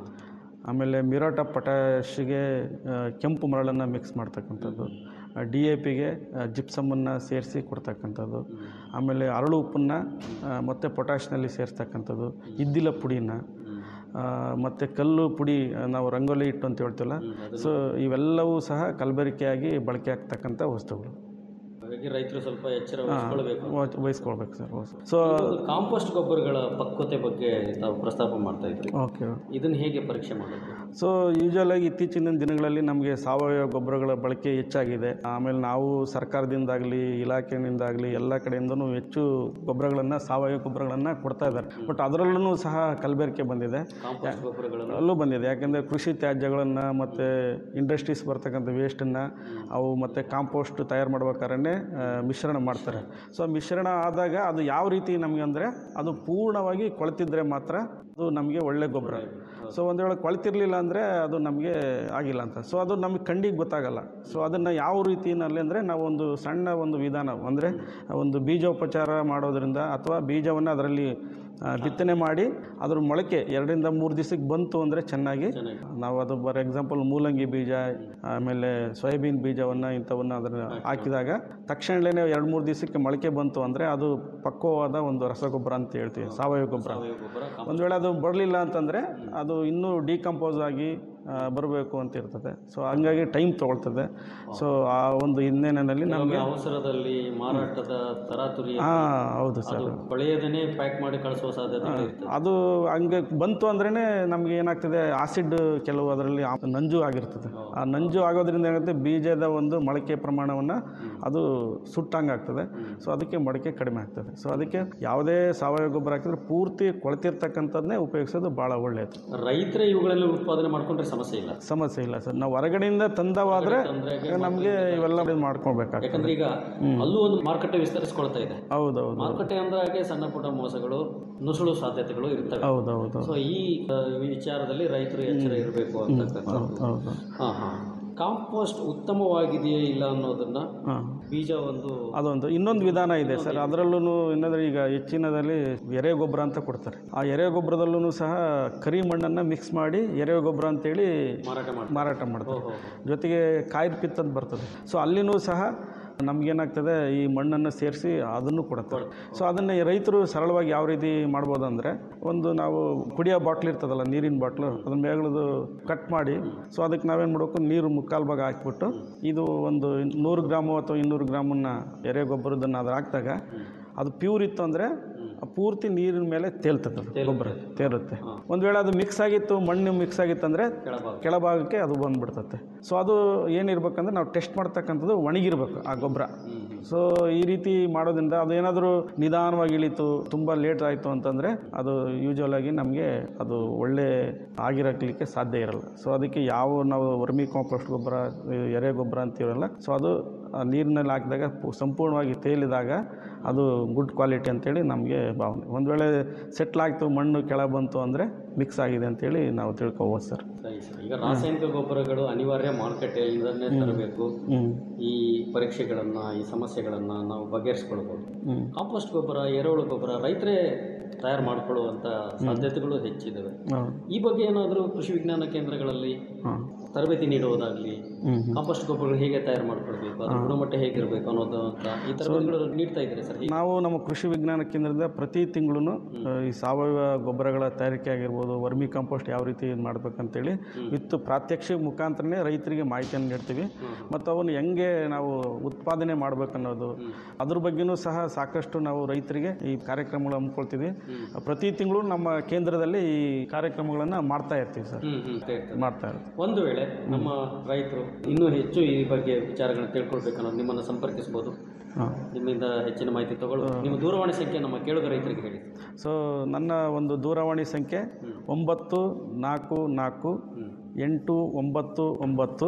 S13: ಆಮೇಲೆ ಮಿರಾಟ ಪೊಟ್ಯಾಶಿಗೆ ಆ, ಕೆಂಪು ಮರಳನ್ನು ಮಿಕ್ಸ್ ಮಾಡ್ತಕ್ಕಂಥದ್ದು ಡಿ ಎ ಪಿಗೆ ಜಿಪ್ಸಮನ್ನು ಸೇರಿಸಿ ಕೊಡ್ತಕ್ಕಂಥದ್ದು ಆಮೇಲೆ ಅರಳು ಉಪ್ಪನ್ನು ಮತ್ತು ಪೊಟ್ಯಾಶ್ನಲ್ಲಿ ಸೇರಿಸ್ತಕ್ಕಂಥದ್ದು ಇದ್ದಿಲ ಪುಡಿನ ಮತ್ತು ಕಲ್ಲು ಪುಡಿ ಆ, ನಾವು ರಂಗೋಲಿ ಇಟ್ಟು ಅಂತ ಹೇಳ್ತೀವಲ್ಲ ಸೊ ಇವೆಲ್ಲವೂ ಸಹ ಕಲಬೆರಕೆಯಾಗಿ ಬಳಕೆ ಆಗ್ತಕ್ಕಂಥ ವಸ್ತುಗಳು
S12: ಹಾಗಾಗಿ ರೈತರು ಸ್ವಲ್ಪ ಎಚ್ಚರ
S13: ಹಾ,
S12: ವಹಿಸ್ಕೊಳ್ಬೇಕು
S13: ವಹಿಸ್- ವಹಿಸ್ಕೊಳ್ಬೇಕು ಸರ್ ಸೊ
S12: ಕಾಂಪೋಸ್ಟ್ ಗೊಬ್ಬರಗಳ ಪಕ್ವತೆ ಬಗ್ಗೆ ತಾವು ಪ್ರಸ್ತಾಪ ಮಾಡ್ತಾ ಇದ್ರಿ
S13: ಓಕೆ
S12: ಇದನ್ನ ಹೇಗೆ ಪರೀಕ್ಷೆ ಮಾಡೋದು
S13: ಸೊ ಯೂಶಲ್ ಆಗಿ ಇತ್ತೀಚಿನ ದಿನಗಳಲ್ಲಿ ನಮಗೆ ಸಾವಯವ ಗೊಬ್ಬರಗಳ ಬಳಕೆ ಹೆಚ್ಚಾಗಿದೆ ಆಮೇಲೆ ನಾವು ಸರ್ಕಾರದಿಂದಾಗಲಿ ಇಲಾಖೆಯಿಂದಾಗಲಿ ಎಲ್ಲ ಕಡೆಯಿಂದನೂ ಹೆಚ್ಚು ಗೊಬ್ಬರಗಳನ್ನು ಸಾವಯವ ಗೊಬ್ಬರಗಳನ್ನು ಕೊಡ್ತಾ ಇದ್ದಾರೆ ಬಟ್ ಅದರಲ್ಲೂ ಸಹ ಕಲಬೆರಕೆ ಬಂದಿದೆ
S12: ಕಾಂಪೋಸ್ಟ್ ಗೊಬ್ಬರಗಳನ್ನು
S13: ಅಲ್ಲೂ ಬಂದಿದೆ ಯಾಕೆಂದರೆ ಕೃಷಿ ತ್ಯಾಜ್ಯಗಳನ್ನು ಮತ್ತು ಇಂಡಸ್ಟ್ರೀಸ್ ಬರ್ತಕ್ಕಂಥ ವೇಸ್ಟನ್ನು ಅವು ಮತ್ತು ಕಾಂಪೋಸ್ಟ್ ತಯಾರು ಮಾಡ್ಬೇಕಾದ್ರೆ ಮಿಶ್ರಣ ಮಾಡ್ತಾರೆ ಸೊ ಮಿಶ್ರಣ ಆದಾಗ ಅದು ಯಾವ ರೀತಿ ನಮಗೆ ಅಂದರೆ ಅದು ಪೂರ್ಣವಾಗಿ ಕೊಳೆತಿದ್ರೆ ಮಾತ್ರ ಅದು ನಮಗೆ ಒಳ್ಳೆ ಗೊಬ್ಬರ ಸೊ ಒಂದು ವೇಳೆ ಕೊಳ್ತಿರ್ಲಿಲ್ಲ ಅಂದರೆ ಅದು ನಮಗೆ ಆಗಿಲ್ಲ ಅಂತ ಸೊ ಅದು ನಮಗೆ ಕಣ್ಣಿಗೆ ಗೊತ್ತಾಗಲ್ಲ ಸೊ ಅದನ್ನು ಯಾವ ರೀತಿಯಲ್ಲಿ ಅಂದರೆ ನಾವು ಒಂದು ಸಣ್ಣ ಒಂದು ವಿಧಾನ ಅಂದರೆ ಒಂದು ಬೀಜೋಪಚಾರ ಮಾಡೋದ್ರಿಂದ ಅಥವಾ ಬೀಜವನ್ನು ಅದರಲ್ಲಿ ಆ, ಬಿತ್ತನೆ ಮಾಡಿ ಅದ್ರ ಮೊಳಕೆ ಎರಡರಿಂದ ಮೂರು ದಿವಸಕ್ಕೆ ಬಂತು ಅಂದರೆ ಚೆನ್ನಾಗಿ ನಾವು ಅದು ಫಾರ್ ಎಕ್ಸಾಂಪಲ್ ಮೂಲಂಗಿ ಬೀಜ ಆಮೇಲೆ ಸೋಯಾಬೀನ್ ಬೀಜವನ್ನು ಇಂಥವನ್ನು ಅದನ್ನು ಹಾಕಿದಾಗ ತಕ್ಷಣವೇ ಎರಡು ಮೂರು ದಿವಸಕ್ಕೆ ಮೊಳಕೆ ಬಂತು ಅಂದರೆ ಅದು ಪಕ್ವವಾದ ಒಂದು ರಸಗೊಬ್ಬರ ಅಂತ ಹೇಳ್ತೀವಿ ಸಾವಯವ ಗೊಬ್ಬರ ಒಂದು ವೇಳೆ ಅದು ಬರಲಿಲ್ಲ ಅಂತಂದರೆ ಅದು ಇನ್ನೂ ಡಿಕಂಪೋಸ್ ಆಗಿ ಬರಬೇಕು ಅಂತ ಇರ್ತದೆ ಸೊ ಹಂಗಾಗಿ ಟೈಮ್ ತೊಗೊಳ್ತದೆ ಸೊ ಆ ಒಂದು ಹಿನ್ನೆಲೆಯಲ್ಲಿ
S12: ಕೆಲವೊಮ್ಮೆ
S13: ನಮಗೆ
S12: ಅವಸರದಲ್ಲಿ ಮಾರಾಟದ ತರಾತುರಿ
S13: ಹಾಂ ಹೌದು ಸರ್
S12: ಅದು ಕೊಳೆಯದೇನೆ ಪ್ಯಾಕ್ ಮಾಡಿ ಕಳಿಸುವ ಸಾಧ್ಯತೆ ಇರ್ತದೆ
S13: ಅದು ಹಂಗೆ ಬಂತು ಅಂದ್ರೇ ನಮಗೆ ಏನಾಗ್ತದೆ ಆಸಿಡ್ ಕೆಲವು ಅದರಲ್ಲಿ ಆ ನಂಜು ಆಗಿರ್ತದೆ ಆ ನಂಜು ಆಗೋದ್ರಿಂದ ಏನಾಗುತ್ತೆ ಬೀಜದ ಒಂದು ಮೊಳಕೆ ಪ್ರಮಾಣವನ್ನು ಅದು ಸುಟ್ಟಂಗೆ ಆಗ್ತದೆ ಸೊ ಅದಕ್ಕೆ ಮೊಳಕೆ ಕಡಿಮೆ ಆಗ್ತದೆ ಸೊ ಅದಕ್ಕೆ ಯಾವುದೇ ಸಾವಯವ ಗೊಬ್ಬರ ಹಾಕಿದ್ರೆ ಪೂರ್ತಿ ಕೊಳೆತಿರ್ತಕ್ಕಂಥದ್ದನ್ನೇ ಉಪಯೋಗಿಸೋದು ಭಾಳ ಒಳ್ಳೆಯದು
S12: ರೈತರೇ ಇವುಗಳೆಲ್ಲ ಉತ್ಪಾದನೆ ಮಾಡ್ಕೊಂಡ್ರೆ ಸಮಸ್ಯೆ ಇಲ್ಲ
S13: ಸಮಸ್ಯೆ ಇಲ್ಲ ಸರ್ ನಾವು ಹೊರಗಡೆಯಿಂದ ತಂದವಾದರೆ ನಮಗೆ ಇವೆಲ್ಲ ಮಾಡ್ಕೊಳ್ಬೇಕಾಗ್ತದೆ
S12: ಯಾಕಂದ್ರೆ ಈಗ ಅಲ್ಲೂ ಒಂದು ಮಾರುಕಟ್ಟೆ ವಿಸ್ತರಿಸ್ಕೊಳ್ತಾ ಇದೆ
S13: ಹೌದೌದು
S12: ಮಾರುಕಟ್ಟೆ ಅಂದ್ರಾಗೆ ಸಣ್ಣ ಪುಟ್ಟ ಮೋಸಗಳು ನುಸುಳು ಸಾಧ್ಯತೆಗಳು ಇರ್ತವೆ
S13: ಹೌದೌದು
S12: ಸೊ ಈ ಆ, ವಿಚಾರದಲ್ಲಿ ರೈತರು ಎಚ್ಚರ ಇರಬೇಕು ಅಂತಕ್ಕಂಥದ್ದು
S13: ಹೌದು
S12: ಹಾ ಹಾ ಕಾಂಪೋಸ್ಟ್ ಉತ್ತಮವಾಗಿದೆಯೇ ಇಲ್ಲ ಅನ್ನೋದನ್ನ
S13: ಹಾಂ
S12: ಬೀಜ ಒಂದು
S13: ಅದೊಂದು ಇನ್ನೊಂದು ವಿಧಾನ ಇದೆ ಸರ್ ಅದರಲ್ಲೂ ಇನ್ನಂದ್ರೆ ಈಗ ಹೆಚ್ಚಿನದಲ್ಲಿ ಎರೆ ಗೊಬ್ಬರ ಅಂತ ಕೊಡ್ತಾರೆ ಆ ಎರೆ ಗೊಬ್ಬರದಲ್ಲೂ ಸಹ ಕರಿ ಮಣ್ಣನ್ನು ಮಿಕ್ಸ್ ಮಾಡಿ ಎರೆ ಗೊಬ್ಬರ ಅಂತೇಳಿ
S12: ಮಾರಾಟ ಮಾಡಿ
S13: ಮಾರಾಟ ಮಾಡ್ತಾರೆ ಜೊತೆಗೆ ಕಾಯಿದ ಪಿತ್ತದ ಬರ್ತದೆ ಸೊ ಅಲ್ಲಿನೂ ಸಹ ನಮಗೇನಾಗ್ತದೆ ಈ ಮಣ್ಣನ್ನು ಸೇರಿಸಿ ಅದನ್ನು ಕೊಡುತ್ತೆ ಸೊ ಅದನ್ನು ರೈತರು ಸರಳವಾಗಿ ಯಾವ ರೀತಿ ಮಾಡ್ಬೋದು ಅಂದರೆ ಒಂದು ನಾವು ಕುಡಿಯೋ ಬಾಟ್ಲ್ ಇರ್ತದಲ್ಲ ನೀರಿನ ಬಾಟ್ಲು ಅದನ್ನ ಮೇಗಳದು ಕಟ್ ಮಾಡಿ ಸೊ ಅದಕ್ಕೆ ನಾವೇನು ಮಾಡಬೇಕು ನೀರು ಮುಕ್ಕಾಲು ಭಾಗ ಹಾಕ್ಬಿಟ್ಟು ಇದು ಒಂದು ನೂರು ಗ್ರಾಮು ಅಥವಾ ಇನ್ನೂರು ಗ್ರಾಮನ್ನ ಎರೆ ಗೊಬ್ಬರದನ್ನು ಅದ್ರ ಹಾಕಿದಾಗ ಅದು ಪ್ಯೂರ್ ಇತ್ತು ಅಂದರೆ ಪೂರ್ತಿ ನೀರಿನ ಮೇಲೆ ತೇಲ್ತದೆ ಅದು ಗೊಬ್ಬರ ತೇರುತ್ತೆ ಒಂದು ವೇಳೆ ಅದು ಮಿಕ್ಸ್ ಆಗಿತ್ತು ಮಣ್ಣು ಮಿಕ್ಸ್ ಆಗಿತ್ತು ಅಂದರೆ ಕೆಳಭಾಗಕ್ಕೆ ಅದು ಬಂದ್ಬಿಡ್ತತೆ ಸೊ ಅದು ಏನಿರ್ಬೇಕಂದ್ರೆ ನಾವು ಟೆಸ್ಟ್ ಮಾಡ್ತಕ್ಕಂಥದ್ದು ಒಣಗಿರ್ಬೇಕು ಆ ಗೊಬ್ಬರ ಸೊ ಈ ರೀತಿ ಮಾಡೋದ್ರಿಂದ ಅದು ಏನಾದರೂ ನಿಧಾನವಾಗಿ ಇಳೀತು ತುಂಬ ಲೇಟ್ ಆಯಿತು ಅಂತಂದರೆ ಅದು ಯೂಶುವಲ್ ಆಗಿ ನಮಗೆ ಅದು ಒಳ್ಳೆ ಆಗಿರಲಿಕ್ಕೆ ಸಾಧ್ಯ ಇರಲ್ಲ ಸೊ ಅದಕ್ಕೆ ಯಾವ ನಾವು ವರ್ಮಿ ಕಾಂಪೋಸ್ಟ್ ಗೊಬ್ಬರ ಎರೆ ಗೊಬ್ಬರ ಅಂತೀವಲ್ಲ ಸೊ ಅದು ಆ ನೀರಿನಲ್ಲಿ ಹಾಕಿದಾಗ ಪು- ಸಂಪೂರ್ಣವಾಗಿ ತೇಲಿದಾಗ ಅದು ಗುಡ್ ಕ್ವಾಲಿಟಿ ಅಂತೇಳಿ ನಮಗೆ ಭಾವನೆ ಒಂದು ವೇಳೆ ಸೆಟ್ಲ್ ಆಗ್ತು ಮಣ್ಣು ಕೆಳಗೆ ಬಂತು ಅಂದರೆ ಮಿಕ್ಸ್ ಆಗಿದೆ ಅಂತೇಳಿ ನಾವು ತಿಳ್ಕೊಬೋದು ಸರ್
S12: ಸರಿ ಸರ್ ಈಗ ರಾಸಾಯನಿಕ ಗೊಬ್ಬರಗಳು ಅನಿವಾರ್ಯ ಮಾರುಕಟ್ಟೆಯಿಂದನೇ ತರಬೇಕು
S13: ಹ್ಞೂ
S12: ಈ ಪರೀಕ್ಷೆಗಳನ್ನ ಈ ಸಮಸ್ಯೆಗಳನ್ನ ನಾವು ಬಗೆಹರಿಸ್ಕೊಳ್ಬೋದು
S13: ಹ್ಞೂ
S12: ಕಾಂಪೋಸ್ಟ್ ಗೊಬ್ಬರ ಎರೆಹುಳು ಗೊಬ್ಬರ ರೈತರೇ ತಯಾರು ಮಾಡಿಕೊಳ್ಳುವಂಥ ಸಾಧ್ಯತೆಗಳು ಹೆಚ್ಚಿದ್ದಾವೆ
S13: ಹೌದು
S12: ಈ ಬಗ್ಗೆ ಏನಾದರೂ ಕೃಷಿ ವಿಜ್ಞಾನ ಕೇಂದ್ರಗಳಲ್ಲಿ
S13: ಹಾಂ
S12: ತರಬೇತಿ ನೀಡುವುದಾಗಲಿ
S13: ಹ್ಞೂ ಹ್ಞೂ
S12: ಕಾಂಪೋಸ್ಟ್ ಗೊಬ್ಬರಗಳು ಹೇಗೆ ತಯಾರು ಮಾಡ್ಕೊಳ್ಬೇಕು ಅದ್ರ ಗುಣಮಟ್ಟ ಹೇಗಿರಬೇಕು ಅನ್ನೋದು ಅಂತ ಈ ತರಬೇತಿಗಳು ನೀಡ್ತಾ ಇದ್ದಾರೆ ಸರ್
S13: ನಾವು ನಮ್ಮ ಕೃಷಿ ವಿಜ್ಞಾನ ಕೇಂದ್ರದಿಂದ ಪ್ರತಿ ತಿಂಗಳು ಈ ಸಾವಯವ ಗೊಬ್ಬರಗಳ ತಯಾರಿಕೆ ಆಗಿರ್ಬೋದು ವರ್ಮಿ ಕಾಂಪೋಸ್ಟ್ ಯಾವ ರೀತಿ ಇದು ಮಾಡ್ಬೇಕಂತೇಳಿ ವಿತ್ ಪ್ರಾತ್ಯಕ್ಷಿಕ ಮುಖಾಂತರನೇ ರೈತರಿಗೆ ಮಾಹಿತಿಯನ್ನು ನೀಡ್ತೀವಿ ಮತ್ತು ಅವನು ಹೆಂಗೆ ನಾವು ಉತ್ಪಾದನೆ ಮಾಡ್ಬೇಕನ್ನೋದು ಅದ್ರ ಬಗ್ಗೆನೂ ಸಹ ಸಾಕಷ್ಟು ನಾವು ರೈತರಿಗೆ ಈ ಕಾರ್ಯಕ್ರಮಗಳು ಹಮ್ಮಿಕೊಳ್ತೀವಿ ಪ್ರತಿ ತಿಂಗಳು ನಮ್ಮ ಕೇಂದ್ರದಲ್ಲಿ ಈ ಕಾರ್ಯಕ್ರಮಗಳನ್ನು ಮಾಡ್ತಾ ಇರ್ತೀವಿ ಸರ್
S12: ಹ್ಮ್ ಹ್ಮ್ ಹೇಳ್ತಾರೆ.
S13: ಮಾಡ್ತಾ ಇರ್ತೀವಿ
S12: ಒಂದು ವೇಳೆ ನಮ್ಮ ರೈತರು ಇನ್ನೂ ಹೆಚ್ಚು ಈ ಬಗ್ಗೆ ವಿಚಾರಗಳನ್ನ ತಿಳ್ಕೊಳ್ಬೇಕು ಅನ್ನೋದು ನಿಮ್ಮನ್ನು ಸಂಪರ್ಕಿಸ್ಬೋದು
S13: ಹಾಂ
S12: ನಿಮ್ಮಿಂದ ಹೆಚ್ಚಿನ ಮಾಹಿತಿ ತಗೊಳ್ಳು ನಿಮ್ಮ ದೂರವಾಣಿ ಸಂಖ್ಯೆ ನಮ್ಮ ಕೇಳುಗ ರೈತರಿಗೆ ಹೇಳಿ
S13: ಸೊ ನನ್ನ ಒಂದು ದೂರವಾಣಿ ಸಂಖ್ಯೆ ಒಂಬತ್ತು ನಾಲ್ಕು ನಾಲ್ಕು ಎಂಟು ಒಂಬತ್ತು ಒಂಬತ್ತು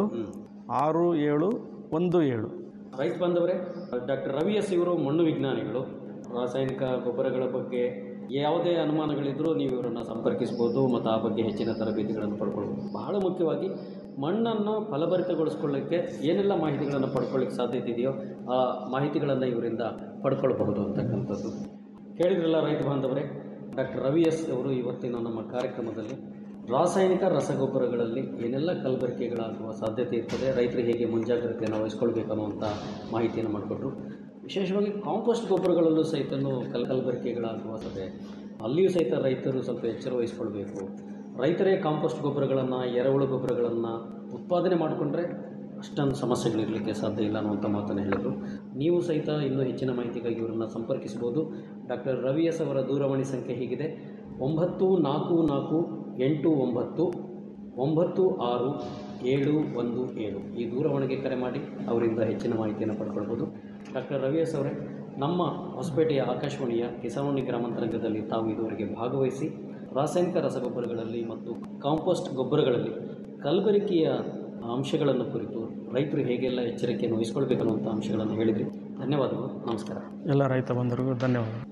S13: ಆರು ಏಳು ಒಂದು ಏಳು
S12: ರೈತ ಬಂದವರೇ ಡಾಕ್ಟರ್ ರವಿ ಎಸ್ ಇವರು ಮಣ್ಣು ವಿಜ್ಞಾನಿಗಳು ರಾಸಾಯನಿಕ ಗೊಬ್ಬರಗಳ ಬಗ್ಗೆ ಯಾವುದೇ ಅನುಮಾನಗಳಿದ್ರೂ ನೀವು ಇವರನ್ನು ಸಂಪರ್ಕಿಸ್ಬೋದು ಮತ್ತು ಆ ಬಗ್ಗೆ ಹೆಚ್ಚಿನ ತರಬೇತಿಗಳನ್ನು ಪಡ್ಕೊಳ್ಬೋದು ಬಹಳ ಮುಖ್ಯವಾಗಿ ಮಣ್ಣನ್ನು ಫಲಭರಿತಗೊಳಿಸ್ಕೊಳ್ಳಿಕ್ಕೆ ಏನೆಲ್ಲ ಮಾಹಿತಿಗಳನ್ನು ಪಡ್ಕೊಳ್ಳಿಕ್ಕೆ ಸಾಧ್ಯತೆ ಇದೆಯೋ ಆ ಮಾಹಿತಿಗಳನ್ನು ಇವರಿಂದ ಪಡ್ಕೊಳ್ಬಹುದು ಅಂತಕ್ಕಂಥದ್ದು ಹೇಳಿದ್ರಲ್ಲ ರೈತ ಬಾಂಧವರೇ ಡಾಕ್ಟರ್ ರವಿ ಎಸ್ ಅವರು ಇವತ್ತಿನ ನಮ್ಮ ಕಾರ್ಯಕ್ರಮದಲ್ಲಿ ರಾಸಾಯನಿಕ ರಸಗೊಬ್ಬರಗಳಲ್ಲಿ ಏನೆಲ್ಲ ಕಲಬೆರಕೆಗಳಾಗುವ ಸಾಧ್ಯತೆ ಇರ್ತದೆ ರೈತರು ಹೇಗೆ ಮುಂಜಾಗ್ರತೆಯನ್ನು ವಹಿಸ್ಕೊಳ್ಬೇಕು ಅನ್ನುವಂಥ ಮಾಹಿತಿಯನ್ನು ಮಾಡಿಕೊಟ್ರು ವಿಶೇಷವಾಗಿ ಕಾಂಪೋಸ್ಟ್ ಗೊಬ್ಬರಗಳಲ್ಲೂ ಸಹಿತ ಕಲ್ ಕಲಬೆರಕೆಗಳಾಗುವ ಸಾಧ್ಯತೆ ಅಲ್ಲಿಯೂ ಸಹಿತ ರೈತರು ಸ್ವಲ್ಪ ಎಚ್ಚರ ವಹಿಸ್ಕೊಳ್ಬೇಕು ರೈತರೇ ಕಾಂಪೋಸ್ಟ್ ಗೊಬ್ಬರಗಳನ್ನು ಎರೆಹುಳು ಗೊಬ್ಬರಗಳನ್ನು ಉತ್ಪಾದನೆ ಮಾಡಿಕೊಂಡ್ರೆ ಅಷ್ಟೊಂದು ಸಮಸ್ಯೆಗಳಿರಲಿಕ್ಕೆ ಸಾಧ್ಯ ಇಲ್ಲ ಅನ್ನುವಂಥ ಮಾತನ್ನು ಹೇಳಿದರು ನೀವು ಸಹಿತ ಇನ್ನೂ ಹೆಚ್ಚಿನ ಮಾಹಿತಿಗಾಗಿ ಇವರನ್ನು ಸಂಪರ್ಕಿಸಬಹುದು ಡಾಕ್ಟರ್ ರವಿ ಎಸ್ ಅವರ ದೂರವಾಣಿ ಸಂಖ್ಯೆ ಹೀಗಿದೆ ಒಂಬತ್ತು ನಾಲ್ಕು ನಾಲ್ಕು ಎಂಟು ಒಂಬತ್ತು ಒಂಬತ್ತು ಆರು ಏಳು ಒಂದು ಏಳು ಈ ದೂರವಾಣಿಗೆ ಕರೆ ಮಾಡಿ ಅವರಿಂದ ಹೆಚ್ಚಿನ ಮಾಹಿತಿಯನ್ನು ಪಡ್ಕೊಳ್ಬೋದು ಡಾಕ್ಟರ್ ರವಿ ಎಸ್ ಅವರೇ ನಮ್ಮ ಹೊಸಪೇಟೆಯ ಆಕಾಶವಾಣಿಯ ಕಿಸಾನ್ವಾಣಿ ಗ್ರಾಮಾಂತರಂಗದಲ್ಲಿ ತಾವು ಇದುವರೆಗೆ ಭಾಗವಹಿಸಿ ರಾಸಾಯನಿಕ ರಸಗೊಬ್ಬರಗಳಲ್ಲಿ ಮತ್ತು ಕಾಂಪೋಸ್ಟ್ ಗೊಬ್ಬರಗಳಲ್ಲಿ ಕಲಬೆರಕೆಯ ಅಂಶಗಳನ್ನು ಕುರಿತು ರೈತರು ಹೇಗೆಲ್ಲ ಎಚ್ಚರಿಕೆಯನ್ನು ವಹಿಸ್ಕೊಳ್ಬೇಕನ್ನುವಂಥ ಅಂಶಗಳನ್ನು ಹೇಳಿದ್ರಿ ಧನ್ಯವಾದಗಳು ನಮಸ್ಕಾರ
S13: ಎಲ್ಲ ರೈತ ಬಂಧುರಿಗೂ ಧನ್ಯವಾದಗಳು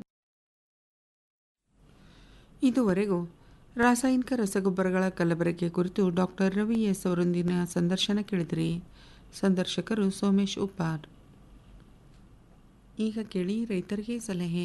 S6: ಇದುವರೆಗೂ ರಾಸಾಯನಿಕ ರಸಗೊಬ್ಬರಗಳ ಕಲಬೆರಕೆ ಕುರಿತು ಡಾಕ್ಟರ್ ರವಿ ಎಸ್ ಅವರೊಂದಿನ ಸಂದರ್ಶನ ಕೇಳಿದಿರಿ ಸಂದರ್ಶಕರು ಸೋಮೇಶ್ ಉಪ್ಪಾರ್ ಈಗ ಕೇಳಿ ರೈತರಿಗೆ ಸಲಹೆ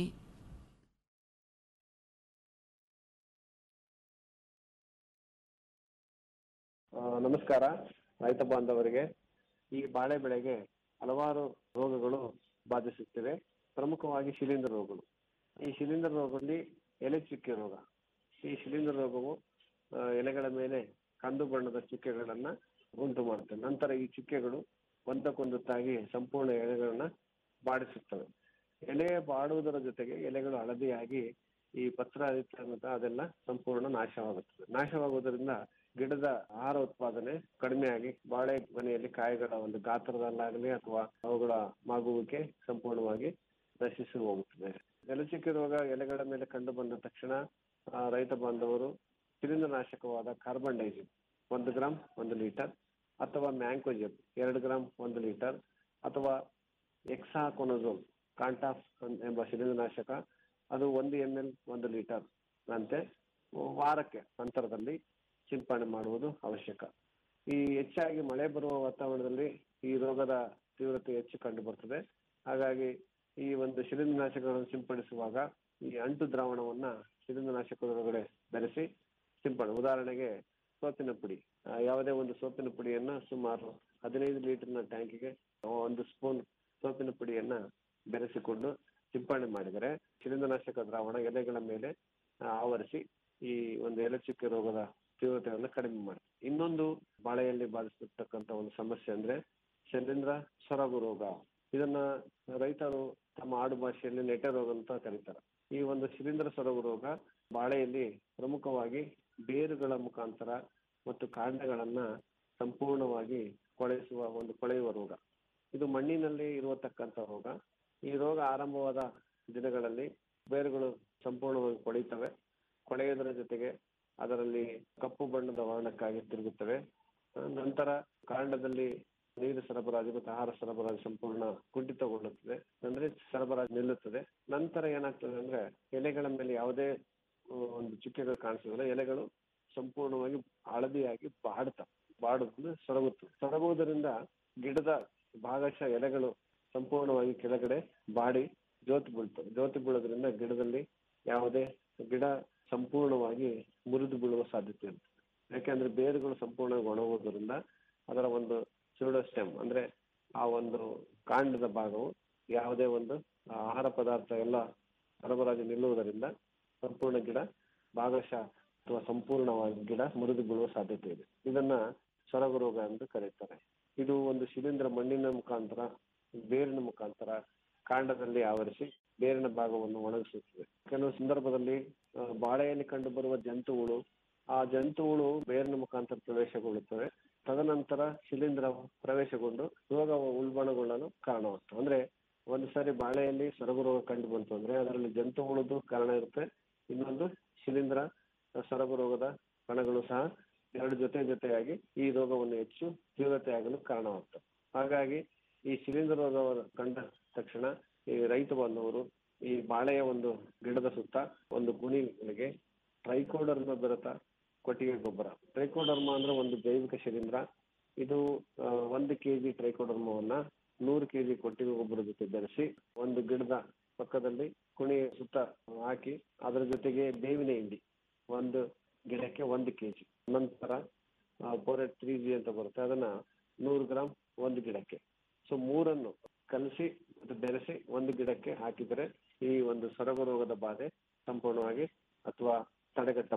S14: ಆ, ನಮಸ್ಕಾರ ರೈತ ಬಾಂಧವರಿಗೆ ಈ ಬಾಳೆ ಬೆಳೆಗೆ ಹಲವಾರು ರೋಗಗಳು ಬಾಧಿಸುತ್ತಿವೆ ಪ್ರಮುಖವಾಗಿ ಶಿಲೀಂಧ್ರ ರೋಗಗಳು ಈ ಶಿಲೀಂಧ್ರ ರೋಗದಲ್ಲಿ ಎಲೆ ಚುಕ್ಕೆ ರೋಗ ಈ ಶಿಲೀಂಧ್ರ ರೋಗವು ಆ, ಎಲೆಗಳ ಮೇಲೆ ಕಂದು ಬಣ್ಣದ ಚುಕ್ಕೆಗಳನ್ನ ಉಂಟು ಮಾಡುತ್ತೆ ನಂತರ ಈ ಚುಕ್ಕೆಗಳು ಒಂದಕ್ಕೊಂದು ತಾಗಿ ಸಂಪೂರ್ಣ ಎಲೆಗಳನ್ನ ಬಾಡಿಸುತ್ತವೆ ಎಲೆ ಬಾಡುವುದರ ಜೊತೆಗೆ ಎಲೆಗಳು ಹಳದಿಯಾಗಿ ಈ ಪತ್ರ ಅಂತ ಅದೆಲ್ಲ ಸಂಪೂರ್ಣ ನಾಶವಾಗುತ್ತದೆ ನಾಶವಾಗುವುದರಿಂದ ಗಿಡದ ಆಹಾರ ಉತ್ಪಾದನೆ ಕಡಿಮೆಯಾಗಿ ಬಾಳೆ ಮನೆಯಲ್ಲಿ ಕಾಯಿಗಳ ಒಂದು ಗಾತ್ರದಲ್ಲಾಗಲಿ ಅಥವಾ ಅವುಗಳ ಮಾಗುವಿಕೆ ಸಂಪೂರ್ಣವಾಗಿ ನಶಿಸಿ ಹೋಗುತ್ತದೆ ಎಲೆಚುಕ್ಕೆ ರೋಗ ಎಲೆಗಳ ಮೇಲೆ ಕಂಡು ಬಂದ ತಕ್ಷಣ ಆ, ರೈತ ಬಾಂಧವರು ಶಿಲೀಂಧ್ರನಾಶಕವಾದ ಕಾರ್ಬನ್ ಡೈಸಿಮ್ ಒಂದು ಗ್ರಾಮ್ ಒಂದು ಲೀಟರ್ ಅಥವಾ ಮ್ಯಾಂಕೋಜೆಬ್ ಎರಡು ಗ್ರಾಮ್ ಒಂದು ಲೀಟರ್ ಅಥವಾ ಎಕ್ಸಾಕೊನಜೋಲ್ ಕಾಂಟಾಫ್ ಎಂಬ ಶಿಲೀಂಧ್ರನಾಶಕ ಅದು ಒಂದು ಎಂ ಎಲ್ ಒಂದು ಲೀಟರ್ ಅಂತೆ ವಾರಕ್ಕೆ ಅಂತರದಲ್ಲಿ ಸಿಂಪಡಣೆ ಮಾಡುವುದು ಅವಶ್ಯಕ ಈ ಹೆಚ್ಚಾಗಿ ಮಳೆ ಬರುವ ವಾತಾವರಣದಲ್ಲಿ ಈ ರೋಗದ ತೀವ್ರತೆ ಹೆಚ್ಚು ಕಂಡು ಬರ್ತದೆ ಹಾಗಾಗಿ ಈ ಒಂದು ಶಿಲೀಂಧ್ರನಾಶಕಗಳನ್ನು ಸಿಂಪಡಿಸುವಾಗ ಈ ಅಂಟು ದ್ರಾವಣವನ್ನ ಶಿಲೀಂಧ್ರನಾಶಕದೊಳಗಡೆ ಬೆರೆಸಿ ಸಿಂಪಡಣೆ ಉದಾಹರಣೆಗೆ ಸೋಪಿನ ಪುಡಿ ಆ, ಯಾವುದೇ ಒಂದು ಸೋಪಿನ ಪುಡಿಯನ್ನ ಸುಮಾರು ಹದಿನೈದು ಲೀಟರ್ನ ಟ್ಯಾಂಕಿಗೆ ಒಂದು ಸ್ಪೂನ್ ಸೋಪಿನ ಪುಡಿಯನ್ನ ಬೆರೆಸಿಕೊಂಡು ಸಿಂಪಡಣೆ ಮಾಡಿದರೆ ಶಿಲೀಂಧ್ರನಾಶಕ ದ್ರಾವಣ ಎಲೆಗಳ ಮೇಲೆ ಆ, ಆವರಿಸಿ ಈ ಒಂದು ಎಲೆ ಚುಕ್ಕೆ ರೋಗದ ತೀವ್ರತೆಯನ್ನು ಕಡಿಮೆ ಮಾಡುತ್ತೆ ಇನ್ನೊಂದು ಬಾಳೆಯಲ್ಲಿ ಬಾಧಿಸಿರ್ತಕ್ಕಂಥ ಒಂದು ಸಮಸ್ಯೆ ಅಂದ್ರೆ ಶಿಲೀಂಧ್ರ ಸೊರಗು ರೋಗ ಇದನ್ನ ರೈತರು ತಮ್ಮ ಆಡು ಭಾಷೆಯಲ್ಲಿ ನೆಟೆ ರೋಗ ಅಂತ ಕರೀತಾರೆ ಈ ಒಂದು ಶಿಲೀಂಧ್ರ ಸೊರಗು ರೋಗ ಬಾಳೆಯಲ್ಲಿ ಪ್ರಮುಖವಾಗಿ ಬೇರುಗಳ ಮುಖಾಂತರ ಮತ್ತು ಕಾಂಡಗಳನ್ನ ಸಂಪೂರ್ಣವಾಗಿ ಕೊಳೆಸುವ ಒಂದು ಕೊಳೆಯುವ ರೋಗ ಇದು ಮಣ್ಣಿನಲ್ಲಿ ಇರತಕ್ಕಂಥ ರೋಗ ಈ ರೋಗ ಆರಂಭವಾದ ದಿನಗಳಲ್ಲಿ ಬೇರುಗಳು ಸಂಪೂರ್ಣವಾಗಿ ಕೊಳೆಯುತ್ತವೆ ಕೊಳೆಯುವುದರ ಜೊತೆಗೆ ಅದರಲ್ಲಿ ಕಪ್ಪು ಬಣ್ಣದ ವರ್ಣಕ್ಕಾಗಿ ತಿರುಗುತ್ತವೆ ಆ, ನಂತರ ಕಾಂಡದಲ್ಲಿ ನೀರು ಸರಬರಾಜು ಮತ್ತು ಆಹಾರ ಸರಬರಾಜು ಸಂಪೂರ್ಣ ಕುಂಠಿತಗೊಳ್ಳುತ್ತದೆ ಅಂದ್ರೆ ಸರಬರಾಜು ನಿಲ್ಲುತ್ತದೆ ನಂತರ ಏನಾಗ್ತದೆ ಅಂದ್ರೆ ಎಲೆಗಳ ಮೇಲೆ ಯಾವುದೇ ಆ, ಒಂದು ಚುಕ್ಕೆಗಳು ಕಾಣಿಸಿದ್ರೆ ಎಲೆಗಳು ಸಂಪೂರ್ಣವಾಗಿ ಹಳದಿಯಾಗಿ ಬಾಡ್ತವೆ ಬಾಡುವುದು ಸೊರಗುತ್ತದೆ ಸೊರಗುವುದರಿಂದ ಗಿಡದ ಭಾಗಶಃ ಎಲೆಗಳು ಸಂಪೂರ್ಣವಾಗಿ ಕೆಳಗಡೆ ಬಾಡಿ ಜ್ಯೋತಿ ಬೀಳ್ತವೆ ಜ್ಯೋತಿ ಬೀಳೋದ್ರಿಂದ ಗಿಡದಲ್ಲಿ ಯಾವುದೇ ಗಿಡ ಸಂಪೂರ್ಣವಾಗಿ ಮುರಿದು ಬೀಳುವ ಸಾಧ್ಯತೆ ಇರುತ್ತೆ ಯಾಕೆಂದ್ರೆ ಬೇರುಗಳು ಸಂಪೂರ್ಣವಾಗಿ ಒಣಗುವುದರಿಂದ ಅದರ ಒಂದು ಸ್ಟೆಮ್ ಅಂದ್ರೆ ಆ ಒಂದು ಕಾಂಡದ ಭಾಗವು ಯಾವುದೇ ಒಂದು ಆಹಾರ ಪದಾರ್ಥ ಎಲ್ಲ ಸರಬರಾಜು ನಿಲ್ಲುವುದರಿಂದ ಸಂಪೂರ್ಣ ಗಿಡ ಭಾಗಶಃ ಅಥವಾ ಸಂಪೂರ್ಣವಾಗಿ ಗಿಡ ಮುರಿದು ಬೀಳುವ ಸಾಧ್ಯತೆ ಇದೆ ಇದನ್ನ ಸೊರಗು ರೋಗ ಎಂದು ಕರೆಯುತ್ತಾರೆ ಇದು ಒಂದು ಶಿಲೀಂಧ್ರ ಮಣ್ಣಿನ ಮುಖಾಂತರ ಬೇರಿನ ಮುಖಾಂತರ ಕಾಂಡದಲ್ಲಿ ಆವರಿಸಿ ಬೇರಿನ ಭಾಗವನ್ನು ಒಣಗಿಸುತ್ತದೆ ಕೆಲವು ಸಂದರ್ಭದಲ್ಲಿ ಆ, ಬಾಳೆಯಲ್ಲಿ ಕಂಡು ಬರುವ ಜಂತುಹುಳು ಆ ಜಂತುಹುಳು ಬೇರಿನ ಮುಖಾಂತರ ಪ್ರವೇಶಗೊಳ್ಳುತ್ತವೆ ತದನಂತರ ಶಿಲೀಂಧ್ರ ಪ್ರವೇಶಗೊಂಡು ರೋಗ ಉಲ್ಬಣಗೊಳ್ಳಲು ಕಾರಣವಾಗ್ತದೆ ಅಂದ್ರೆ ಒಂದು ಸಾರಿ ಬಾಳೆಯಲ್ಲಿ ಸೊರಗು ರೋಗ ಕಂಡು ಬಂತು ಅಂದ್ರೆ ಅದರಲ್ಲಿ ಜಂತು ಹುಳುದು ಕಾರಣ ಇರುತ್ತೆ ಇನ್ನೊಂದು ಶಿಲೀಂಧ್ರ ಸೊರಗು ರೋಗದ ಕಣಗಳು ಸಹ ಎರಡು ಜೊತೆ ಜೊತೆಯಾಗಿ ಈ ರೋಗವನ್ನು ಹೆಚ್ಚು ತೀವ್ರತೆ ಆಗಲು ಕಾರಣವಾಗ್ತದೆ ಹಾಗಾಗಿ ಈ ಶಿಲೀಂಧ್ರ ರೋಗ ಕಂಡ ತಕ್ಷಣ ಈ ರೈತ ಬಾಂಧವರು ಈ ಬಾಳೆಯ ಒಂದು ಗಿಡದ ಸುತ್ತ ಒಂದು ಗುಣಿಗಳಿಗೆ ಟ್ರೈಕೋಡರ್ಮ ಬೆರೆತ ಕೊಟ್ಟಿಗೆ ಗೊಬ್ಬರ ಟ್ರೈಕೋಡರ್ಮ ಅಂದ್ರೆ ಒಂದು ಜೈವಿಕ ಶಿಲೀಂಧ್ರ ಇದು ಆ, ಒಂದು ಕೆಜಿ ಟ್ರೈಕೋಡರ್ಮವನ್ನ ನೂರು ಕೆಜಿ ಕೊಟ್ಟಿಗೆ ಗೊಬ್ಬರ ಜೊತೆ ಬೆರೆಸಿ ಒಂದು ಗಿಡದ ಪಕ್ಕದಲ್ಲಿ ಕುಣಿ ಸುತ್ತ ಹಾಕಿ ಅದರ ಜೊತೆಗೆ ಬೇವಿನ ಹಿಂಡಿ ಒಂದು ಗಿಡಕ್ಕೆ ಒಂದು ಕೆಜಿ ನಂತರ ಬೋರೆಟ್ ತ್ರೀ ಜಿ ಅಂತ ಬರುತ್ತೆ ಅದನ್ನ ನೂರು ಗ್ರಾಮ್ ಒಂದು ಗಿಡಕ್ಕೆ ಸೊ ಮೂರನ್ನು ಕಲಸಿ ಮತ್ತು ಬೆರೆಸಿ ಒಂದು ಗಿಡಕ್ಕೆ ಹಾಕಿದರೆ ಈ ಒಂದು ಸೊರಗು ರೋಗದ ಬಾಧೆ ಸಂಪೂರ್ಣವಾಗಿ ಅಥವಾ ತಡೆಗಟ್ಟಬಹುದು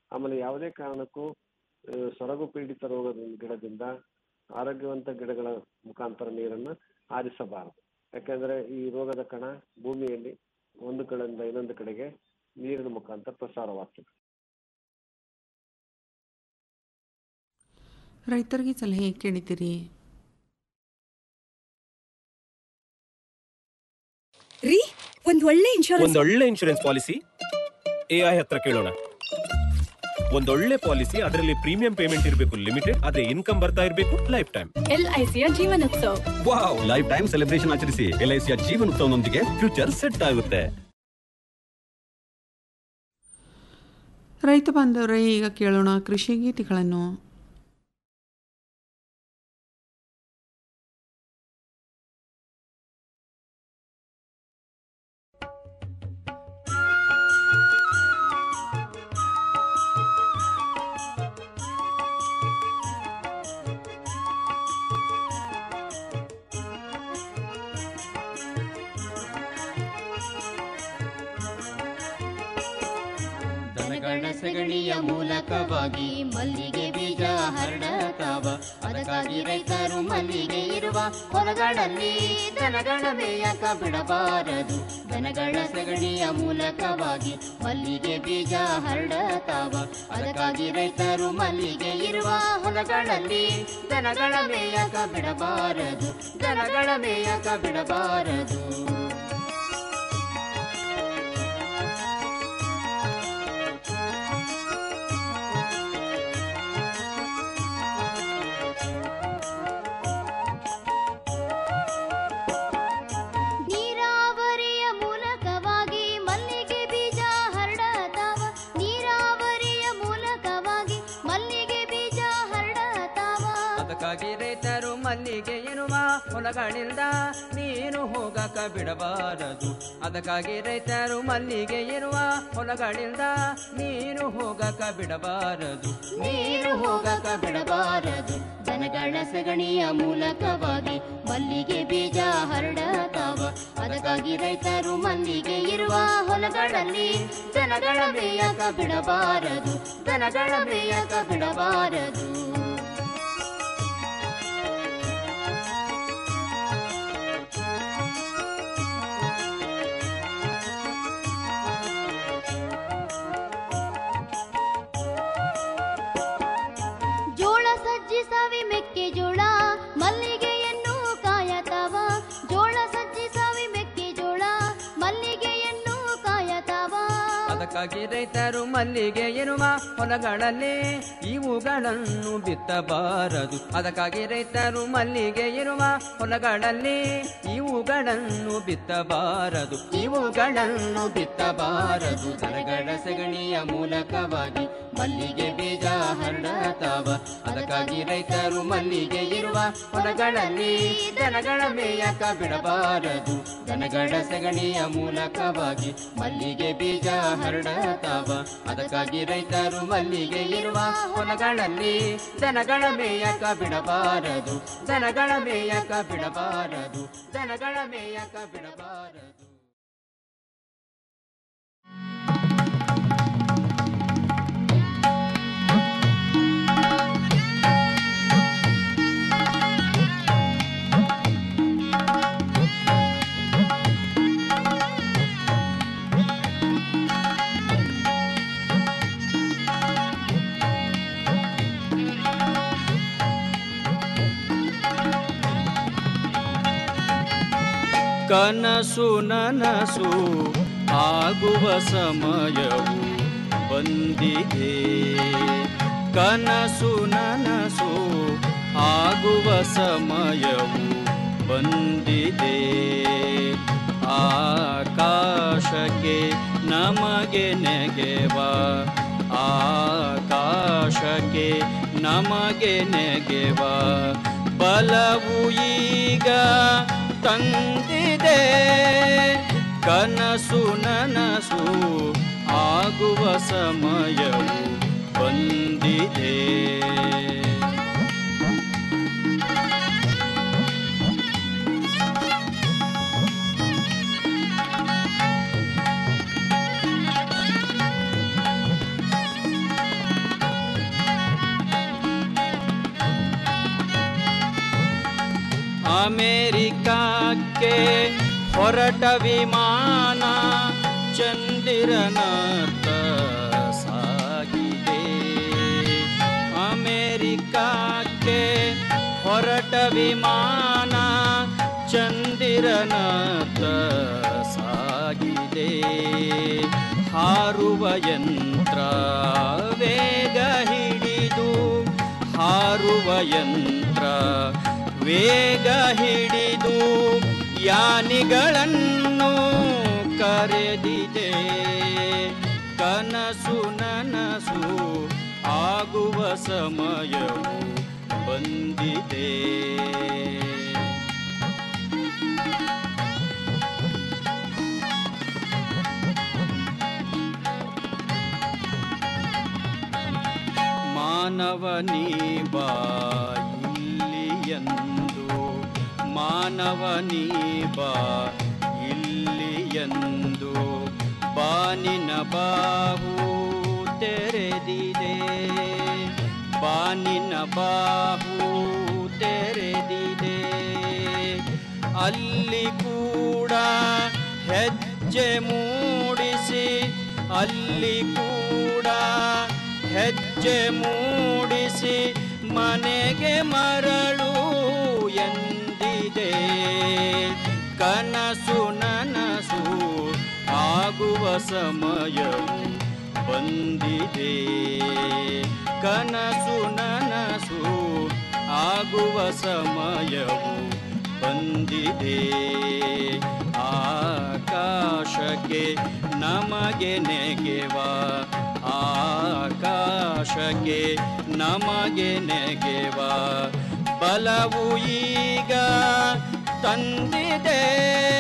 S14: ಆಮೇಲೆ ಯಾವುದೇ ಕಾರಣಕ್ಕೂ ಆ, ಸೊರಗು ಪೀಡಿತ ರೋಗದ ಗಿಡದಿಂದ ಆರೋಗ್ಯವಂತ ಗಿಡಗಳ ಮುಖಾಂತರ ನೀರನ್ನು ಹಾರಿಸಬಾರದು ಯಾಕಂದ್ರೆ ಈ ರೋಗದ ಕಣ ಭೂಮಿಯಲ್ಲಿ ಒಂದು ಕಡೆಯಿಂದ ಇನ್ನೊಂದು ಕಡೆಗೆ ನೀರಿನ ಮುಖಾಂತರ ಪ್ರಸಾರವಾಗ್ತದೆ
S6: ರೈತರಿಗೆ ಸಲಹೆ ಕೇಳಿದ್ದೀರಿ
S15: ರೀ ಒಂದ್ ಒಳ್ಳೆ ಇನ್ಶೂರೆನ್ಸ್
S16: ಒಂದೊಳ್ಳೆ ಇನ್ಶೂರೆನ್ಸ್ ಪಾಲಿಸಿ ಎ ಐ ಹತ್ರ ಕೇಳೋಣ ಒಂದೊಳ್ಳೆ ಪಾಲಿಸಿ ಅದರಲ್ಲಿ ಪ್ರೀಮಿಯಂ ಪೇಮೆಂಟ್ ಇರಬೇಕು ಲಿಮಿಟೆಡ್ ಅದೇ ಇನ್ಕಮ್ ಬರ್ತಾ ಇರಬೇಕು ಲೈಫ್ ಟೈಮ್
S15: ಎಲ್ಐಸಿಯ ಜೀವನೋತ್ಸವ
S16: ವಾವ್ ಲೈಫ್ ಟೈಮ್ ಸೆಲೆಬ್ರೇಷನ್ ಆಚರಿಸಿ ಎಲ್ ಐ ಸಿಯ ಜೀವನೋತ್ಸವನೊಂದಿಗೆ ಫ್ಯೂಚರ್ ಸೆಟ್ ಆಗುತ್ತೆ
S6: ರೈತ ಬಾಂಧವರೇ ಈಗ ಕೇಳೋಣ ಕೃಷಿ ಗೀತೆಗಳನ್ನು
S17: ದನಗಳ ಸಗಣಿಯ ಮೂಲಕವಾಗಿ ಮಲ್ಲಿಗೆ ಬೀಜ ಹರಡತಾವ ಅದಕ್ಕಾಗಿ ರೈತರು ಮಲ್ಲಿಗೆ ಇರುವ ಹೊಲಗಳಲ್ಲಿ ದನಗಳ ಮೇಯಕ ಬಿಡಬಾರದು ದನಗಳ ಸಗಣಿಯ ಮೂಲಕವಾಗಿ ಮಲ್ಲಿಗೆ ಬೀಜ ಹರಡತಾವ ಅದಕ್ಕಾಗಿ ರೈತರು ಮಲ್ಲಿಗೆ ಇರುವ ಹೊಲಗಳಲ್ಲಿ ದನಗಳ ಮೇಯಕ ಬಿಡಬಾರದು ದನಗಳ ಮೇಯಕ ಬಿಡಬಾರದು
S2: ನೀರಾವರಿಯ ಮೂಲಕವಾಗಿ ಮಲ್ಲಿಗೆ ಬೀಜ ಹರಡತಾವ ನೀರಾವರಿಯ ಮೂಲಕವಾಗಿ ಮಲ್ಲಿಗೆ ಬೀಜ ಹರಡತಾವ
S18: ಅದಕ್ಕಾಗಿ ರೈತರು ಮಲ್ಲಿಗೆ ಎನ್ನುವ ಹೊಲಗಳಿಂದ ನೀರು ಹೋಗಕ ಬಿಡಬಾರದು ಅದಕ್ಕಾಗಿ ರೈತರು ಮಲ್ಲಿಗೆ ಇರುವ ಹೊಲಗಳಿಂದ ನೀರು ಹೋಗಕ ಬಿಡಬಾರದು
S17: ನೀರು ಹೋಗಕ ಬಿಡಬಾರದು ದನಗಳ ಸಗಣಿಯ ಮೂಲಕವಾಗಿ ಮಲ್ಲಿಗೆ ಬೀಜ ಹರಡತಾವ ಅದಕ್ಕಾಗಿ ರೈತರು ಮಲ್ಲಿಗೆ ಇರುವ ಹೊಲಗಳಲ್ಲಿ ದನಗಳ ಮೇಯಕ ಬಿಡಬಾರದು ದನಗಳ ಮೇಯಕ ಬಿಡಬಾರದು
S2: ಜೋಳ ಸಜ್ಜಿ ಸಾವಿ ಮೆಕ್ಕೆಜೋಳ ಮಲ್ಲಿಗೆಯನ್ನು ಕಾಯತಾವ ಜೋಳ ಸಜ್ಜಿ ಸಾವಿ ಮೆಕ್ಕೆಜೋಳ ಮಲ್ಲಿಗೆಯನ್ನು ಕಾಯತಾವ
S18: ಅದಕ್ಕಾಗಿ ರೈತರು ಮಲ್ಲಿಗೆ ಇರುವ ಹೊಲಗಳಲ್ಲಿ ಇವುಗಳನ್ನು ಬಿತ್ತಬಾರದು ಅದಕ್ಕಾಗಿ ರೈತರು ಮಲ್ಲಿಗೆ ಇರುವ ಹೊಲಗಳಲ್ಲಿ ಇವುಗಳನ್ನು ಬಿತ್ತಬಾರದು
S17: ಇವುಗಳನ್ನು ಬಿತ್ತಬಾರದು ದನಗಳ ಸಗಣಿಯ ಮೂಲಕವಾಗಿ ಮಲ್ಲಿಗೆ ಬೀಜ ಹರಡತಾವ ಅದಕ್ಕಾಗಿ ರೈತರು ಮಲ್ಲಿಗೆ ಇರುವ ಹೊಲಗಳಲ್ಲಿ ದನಗಳ ಮೇಯಕ ಬಿಡಬಾರದು ದನಗಳ ಸಗಣಿಯ ಮೂಲಕವಾಗಿ ಮಲ್ಲಿಗೆ ಬೀಜ ಹರಡತಾವ ಅದಕ್ಕಾಗಿ ರೈತರು ಮಲ್ಲಿಗೆ ಇರುವ ಹೊಲಗಳಲ್ಲಿ ದನಗಳ ಮೇಯಕ ಬಿಡಬಾರದು ದನಗಳ ಮೇಯಕ ಬಿಡಬಾರದು ದನಗಳ ಮೇಯಕ ಬಿಡಬಾರದು
S10: ಕನಸು ನನಸು ಆಗುವ ಸಮಯವು ಬಂದಿದೆ ಕನಸು ನನಸು ಆಗುವ ಸಮಯವು ಬಂದಿದೆ ಆಕಾಶಕ್ಕೆ ನಮಗೆ ನೆಗೆವ ಆಕಾಶಕ್ಕೆ ನಮಗೆ ನೆಗೆವ ಬಲವು ಈಗ ತಂದಿದೆ ಕನಸು ನನಸು ಆಗುವ ಸಮಯವು ಬಂದಿದೆ
S19: ಅಮೆರಿಕಕ್ಕೆ ಹೊರಟ ವಿಮಾನ ಚಂದಿರನತ್ತ ಸಾಗಿದೆ ಅಮೆರಿಕಕ್ಕೆ ಹೊರಟ ವಿಮಾನ ಚಂದಿರನತ್ತ ಸಾಗಿದೆ ಹಾರುವ ಯಂತ್ರ ವೇಗ ಹಿಡಿದು ಹಾರುವ ಯಂತ್ರ ವೇಗ ಹಿಡಿದು ಯಾನಿಗಳನ್ನು ಕರೆದಿದೆ ಕನಸು ನನಸು ಆಗುವ ಸಮಯವು ಬಂದಿದೆ ಮಾನವನೀ ಬಾ ಇಲ್ಲಿಯಂದು ಮಾನವನೀ ಬಾ ಇಲ್ಲಿಯಂದು ಬಾನಿನ ಬಾಹು ತೆರೆದಿದೆ ಬಾನಿನ ಬಾಹು ತೆರೆದಿದೆ ಅಲ್ಲಿ ಕೂಡ ಹೆಜ್ಜೆ ಮೂಡಿಸಿ ಅಲ್ಲಿ ಕೂಡ ಹೆಜ್ಜೆ ಮೂಡಿಸಿ ಮನೆಗೆ ಮರಳು ಎಂದಿದೆ ಕನಸು ನನಸು ಆಗುವ ಸಮಯವು ಬಂದಿದೆ ಕನಸು ನನಸು ಆಗುವ ಸಮಯವು ಬಂದಿದೆ ಆಕಾಶಕ್ಕೆ ನಮಗೆ ನೆಗೆವ ಆಕಾಶಕ್ಕೆ ನಮಗೆ ನೆಗೆವ ಬಲವು ಈಗ ತಂದಿದೆ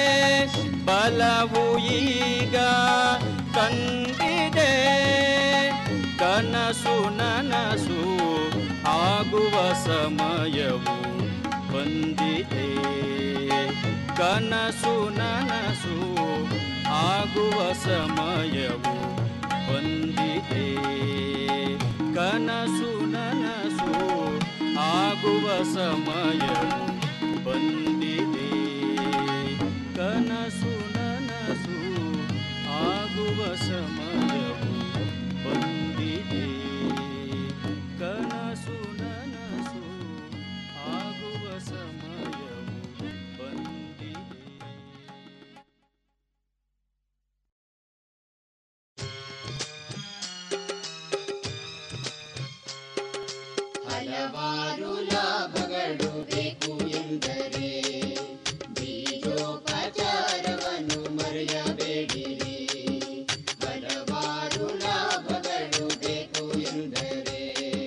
S19: ಬಲವು ಈಗ ತಂದಿದೆ ಕನಸು ನನಸು ಆಗುವ ಸಮಯವು ಬಂದಿದೆ ಕನಸು ನನಸು ಆಗುವ ಸಮಯವು ಬಂದಿದೆ ಕನಸು ನನಸು ಆಗುವ ಸಮಯವು ಬಂದಿದೆ ಕನಸು ನನಸು ಆಗುವ ಸಮಯವು ಬಂದಿದೆ ಕನಸು ನನಸು ಆಗುವ ಸಮಯವು ಬಂದಿದೆ
S17: ಹಲವಾರು ಲಾಭಗಳು ಬೇಕು ಎಂದರೆ ಬೀಜೋಪಚಾರವನ್ನು ಮರೆಯಬೇಡಿರಿ ಹಲವಾರು ಲಾಭಗಳು ಬೇಕು ಎಂದರೆ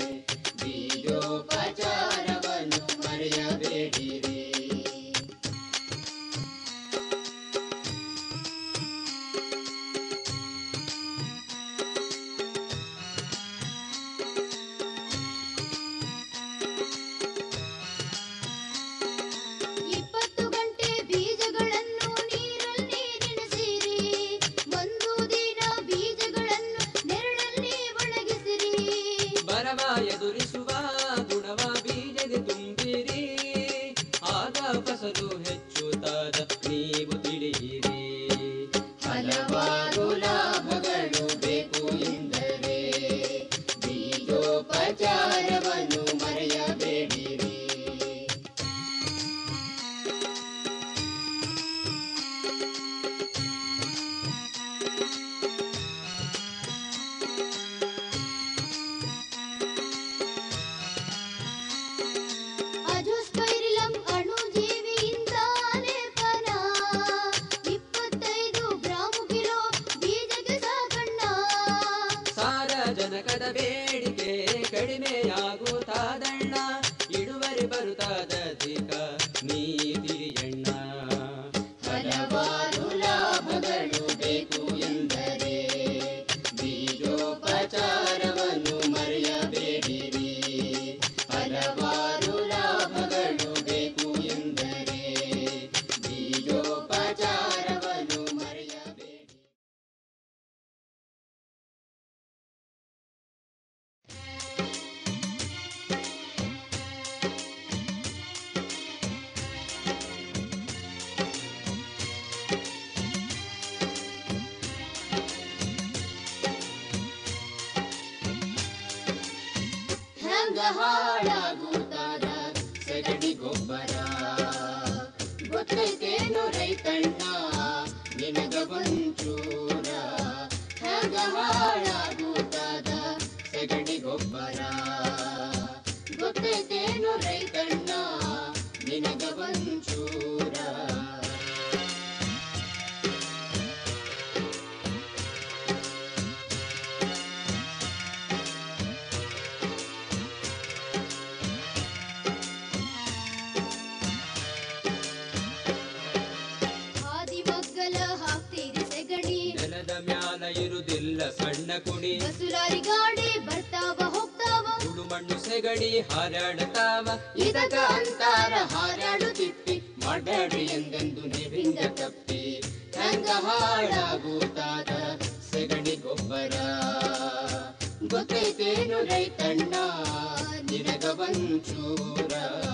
S17: ಬೀಜೋಪಚಾರವನ್ನು ಮರೆಯಬೇಡಿರಿ
S2: ಇಪ್ಪತ್ತು ಗಂಟೆ ಬೀಜಗಳನ್ನು ನೀರಲ್ಲಿ ನೆನೆಸಿರಿ ಒಂದು ದಿನ ಬೀಜಗಳನ್ನು ನೆರಳಲ್ಲಿ ಒಣಗಿಸಿರಿ
S18: ಬರವ ಎದುರಿಸುವ ಗುಣವ ಬೀಜದೆ ತುಂಬಿರಿ ಆಗ ಫಸಲು ಹೆಚ್ಚುತ್ತಾದ ನೀವು ತಿಳಿಯಿರಿ
S17: ಹಲವಾರು ಲಾಭಗಳು ಬೇಕು ಎಂದರೆ ಬೀಜೋಪಚಾರವನ್ನು ಮರೆಯಬೇಡಿರಿ
S2: ಅಜೋಸ್ಪೈರಿಲಂ ಅಣುಜೀವಿಯಿಂದ ಲೇಪನ
S17: ಗೊತ್ತೈತೇನು ರೈತಣ್ಣ ನಿನಗ ಒಂಚೂರ ಹೆಂಗ ಹಾಳಾಗುತ್ತಾದ ಸಗಣಿ ಗೊಬ್ಬರ ಗೊತ್ತೈತೇನು ರೈತಣ್ಣ ನಿನಗ ಒಂಚೂರ
S2: ಹಾದಿ ಮಗ್ಗಲ ಹಾಕ್ತೀರಿ ಸೆಗಣಿ
S18: ನೆಲದ ಮ್ಯಾಲ ಇರುದಿಲ್ಲ ಸಣ್ಣ ಕುಣಿ
S2: ಬಸುಲಾರಿ ಗಾಡಿ ಬರ್ತಾವ ಹೋಗ್ತಾವ
S18: ಸುಡು ಮಣ್ಣು ಸೆಗಣಿ ಹಾರಾಡತಾವ
S17: ಇದಕ ಅಂತಾರ ಹಾರಾಡು ತಿಪ್ಪಿ ಮಾಡಬೇಡ್ರಿ ಎಂದೆಂದು ನೀವಿಂದ ತಪ್ಪಿ ಹೆಂಗ ಹಾಳಾಗುತ್ತಾದ ಸೆಗಣಿ ಗೊಬ್ಬರ ಗೊತ್ತೈತೇನು ರೈತಣ್ಣ ನಿನಗ ಒಂಚೂರ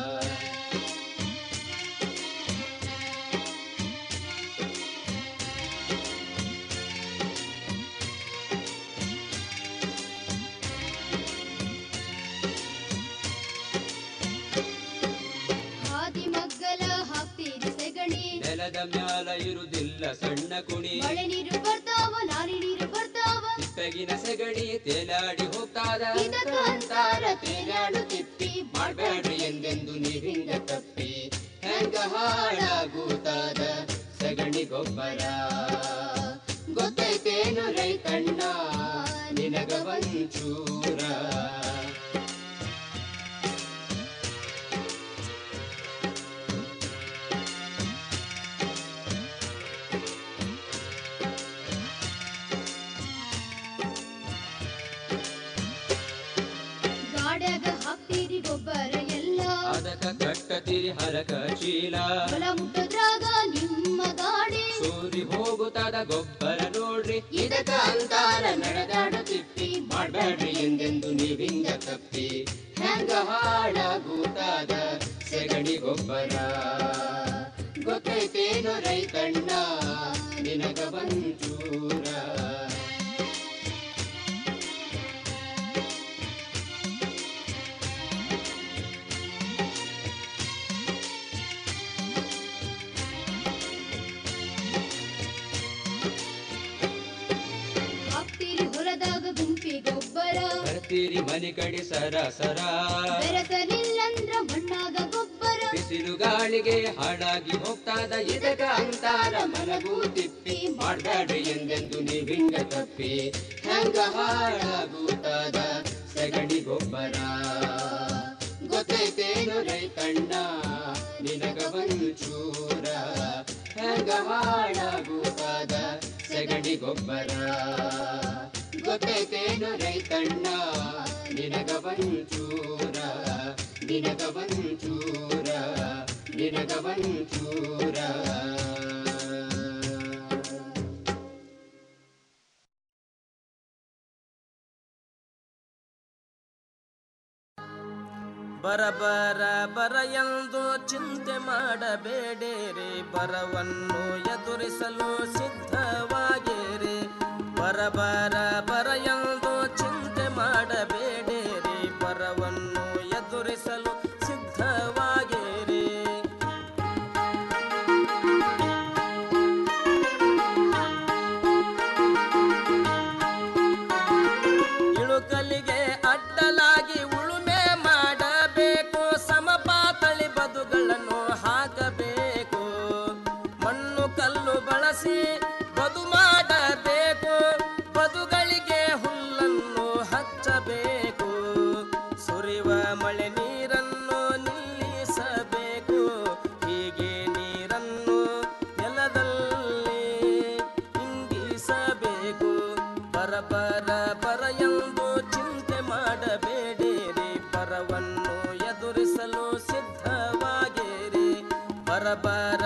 S2: ಹಾದಿ ಮಗ್ಗಲ ಹಾಕ್ತೀರಿ ಸೆಗಣಿ
S18: ನೆಲದ ಮ್ಯಾಲ ಇರುದಿಲ್ಲ ಸಣ್ಣ ಕುಣಿ
S2: ಮಳೆ ನೀರು ಬರ್ತಾವ ಲಾರಿ ನೀರು ಬರ್ತಾವ
S18: ತಿಪ್ಪೆಗಿನ ಸೆಗಣಿ ತೇಲಾಡಿ ಹೋಗ್ತಾದ
S2: ಇದಕ
S17: ಅಂತಾರ ತೇಲಾಡು ತಿಪ್ಪಿ ಮಾಡಬೇಡ್ರಿ ಎಂದೆಂದು ನೀವಿಂದ ತಪ್ಪಿ ಹೆಂಗ ಹಾಳಾಗುತ್ತಾದ ಸಗಣಿ ಗೊಬ್ಬರ ಗೊತ್ತೈತೇನು ರೈತಣ್ಣ ನಿನಗ ಒಂಚೂರ
S2: ಗಾಡ್ಯಾಗ ಹಾಕ್ತೀರಿ ಗೊಬ್ಬರ ಎಲ್ಲ
S18: ಅದಕ ಕಟ್ಟತಿರಿ ಹರಕ ಚೀಲ
S2: ಹೊಲ ಮುಟ್ಟದ್ರಾಗ ನಿಮ್ಮ ಗಾಡಿ
S18: ಸೂರಿ ಹೋಗುತ್ತಾದ ಗೊಬ್ಬರ ನೋಡ್ರಿ
S17: ಇದಕ ಅಂತಾರ ನಡೆದಾಡು ತಿಪ್ಪಿ ಮಾಡಬೇಡ್ರಿ ಎಂದೆಂದು ನೀವಿಂದ ತಪ್ಪಿ ಹೆಂಗ ಹಾಳಾಗುತ್ತಾದ ಸೆಗಣಿ ಗೊಬ್ಬರ ಗೊತ್ತೈತೇನು ರೈತಣ್ಣ ನಿನಗ ಒಂಚೂರ
S2: ಹಾಕ್ತೀರಿ ಹೊಲದಾಗ ಗುಂಪಿ ಗೊಬ್ಬರ
S18: ಬರ್ತೀರಿ ಮನೆ ಕಡೆ ಸರ ಸರ
S2: ಬೆರೆಸಲಿಲ್ಲಂದ್ರ ಮಣ್ಣಾಗ ಗೊಬ್ಬರ
S18: ಬಿಸಿಲು ಗಾಳಿಗೆ ಹಾಳಾಗಿ ಹೋಗ್ತಾದ ಇದಕ ಅಂತಾರ ಮಲಗು ತಿಪ್ಪಿ
S17: ಮಾಡಬೇಡ್ರಿ ಎಂದೆಂದು ನೀವಿಂದ ತಪ್ಪಿ ಹೆಂಗ ಹಾಳಾಗುತ್ತಾದ ಸಗಣಿ ಗೊಬ್ಬರ ಗೊತ್ತೈತೇನು ರೈತಣ್ಣ ನಿನಗ ಒಂಚೂರ ಹೆಂಗ ಹಾಳಾಗುತ್ತಾದ ಸಗಣಿ ಗೊಬ್ಬರ ಗೊತ್ತೈತೇನು ರೈತಣ್ಣ ನಿನಗ ಒಂಚೂರ ನಿನಗ ಒಂಚೂರ ನಿನಗ ಒಂಚೂರ
S20: ಬರ ಬರ ಬರ ಎಂದು ಚಿಂತೆ ಮಾಡಬೇಡಿರಿ ಬರವನ್ನು ಎದುರಿಸಲು ಸಿದ್ಧವಾಗಿರಿ ಬರ ಬರ ಬರ ಎಂದು ಚಿಂತೆ ಮಾಡಬೇಡಿರಿ ಬರವನ್ನು ಎದುರಿಸಲು ಸಿದ್ಧವಾಗಿರಿ ಇಳುಕಲಿಗೆ ಅಡ್ಡಲಾಗಿ ಉಳುಮೆ ಮಾಡಬೇಕು ಸಮಪಾತಳಿ ಬದುಗಳನ್ನು ಹಾಕಬೇಕು ಮಣ್ಣು ಕಲ್ಲು ಬಳಸಿ ಬದು ಮಾಡಬೇಕು ಬದುಗಳಿಗೆ ಹುಲ್ಲನ್ನು ಹಚ್ಚಬೇಕು ಸುರಿವ ಮಳೆ ನೀರನ್ನು ನಿಲ್ಲಿಸಬೇಕು ಹೀಗೆ ನೀರನ್ನು ನೆಲದಲ್ಲಿ ಇಂಗಿಸಬೇಕು ಬರ ಬರ ಬರ ಎಂದು ಚಿಂತೆ ಮಾಡಬೇಡಿರಿ ಬರವನ್ನು ಎದುರಿಸಲು ಸಿದ್ಧವಾಗಿರಿ ಬರ ಬರ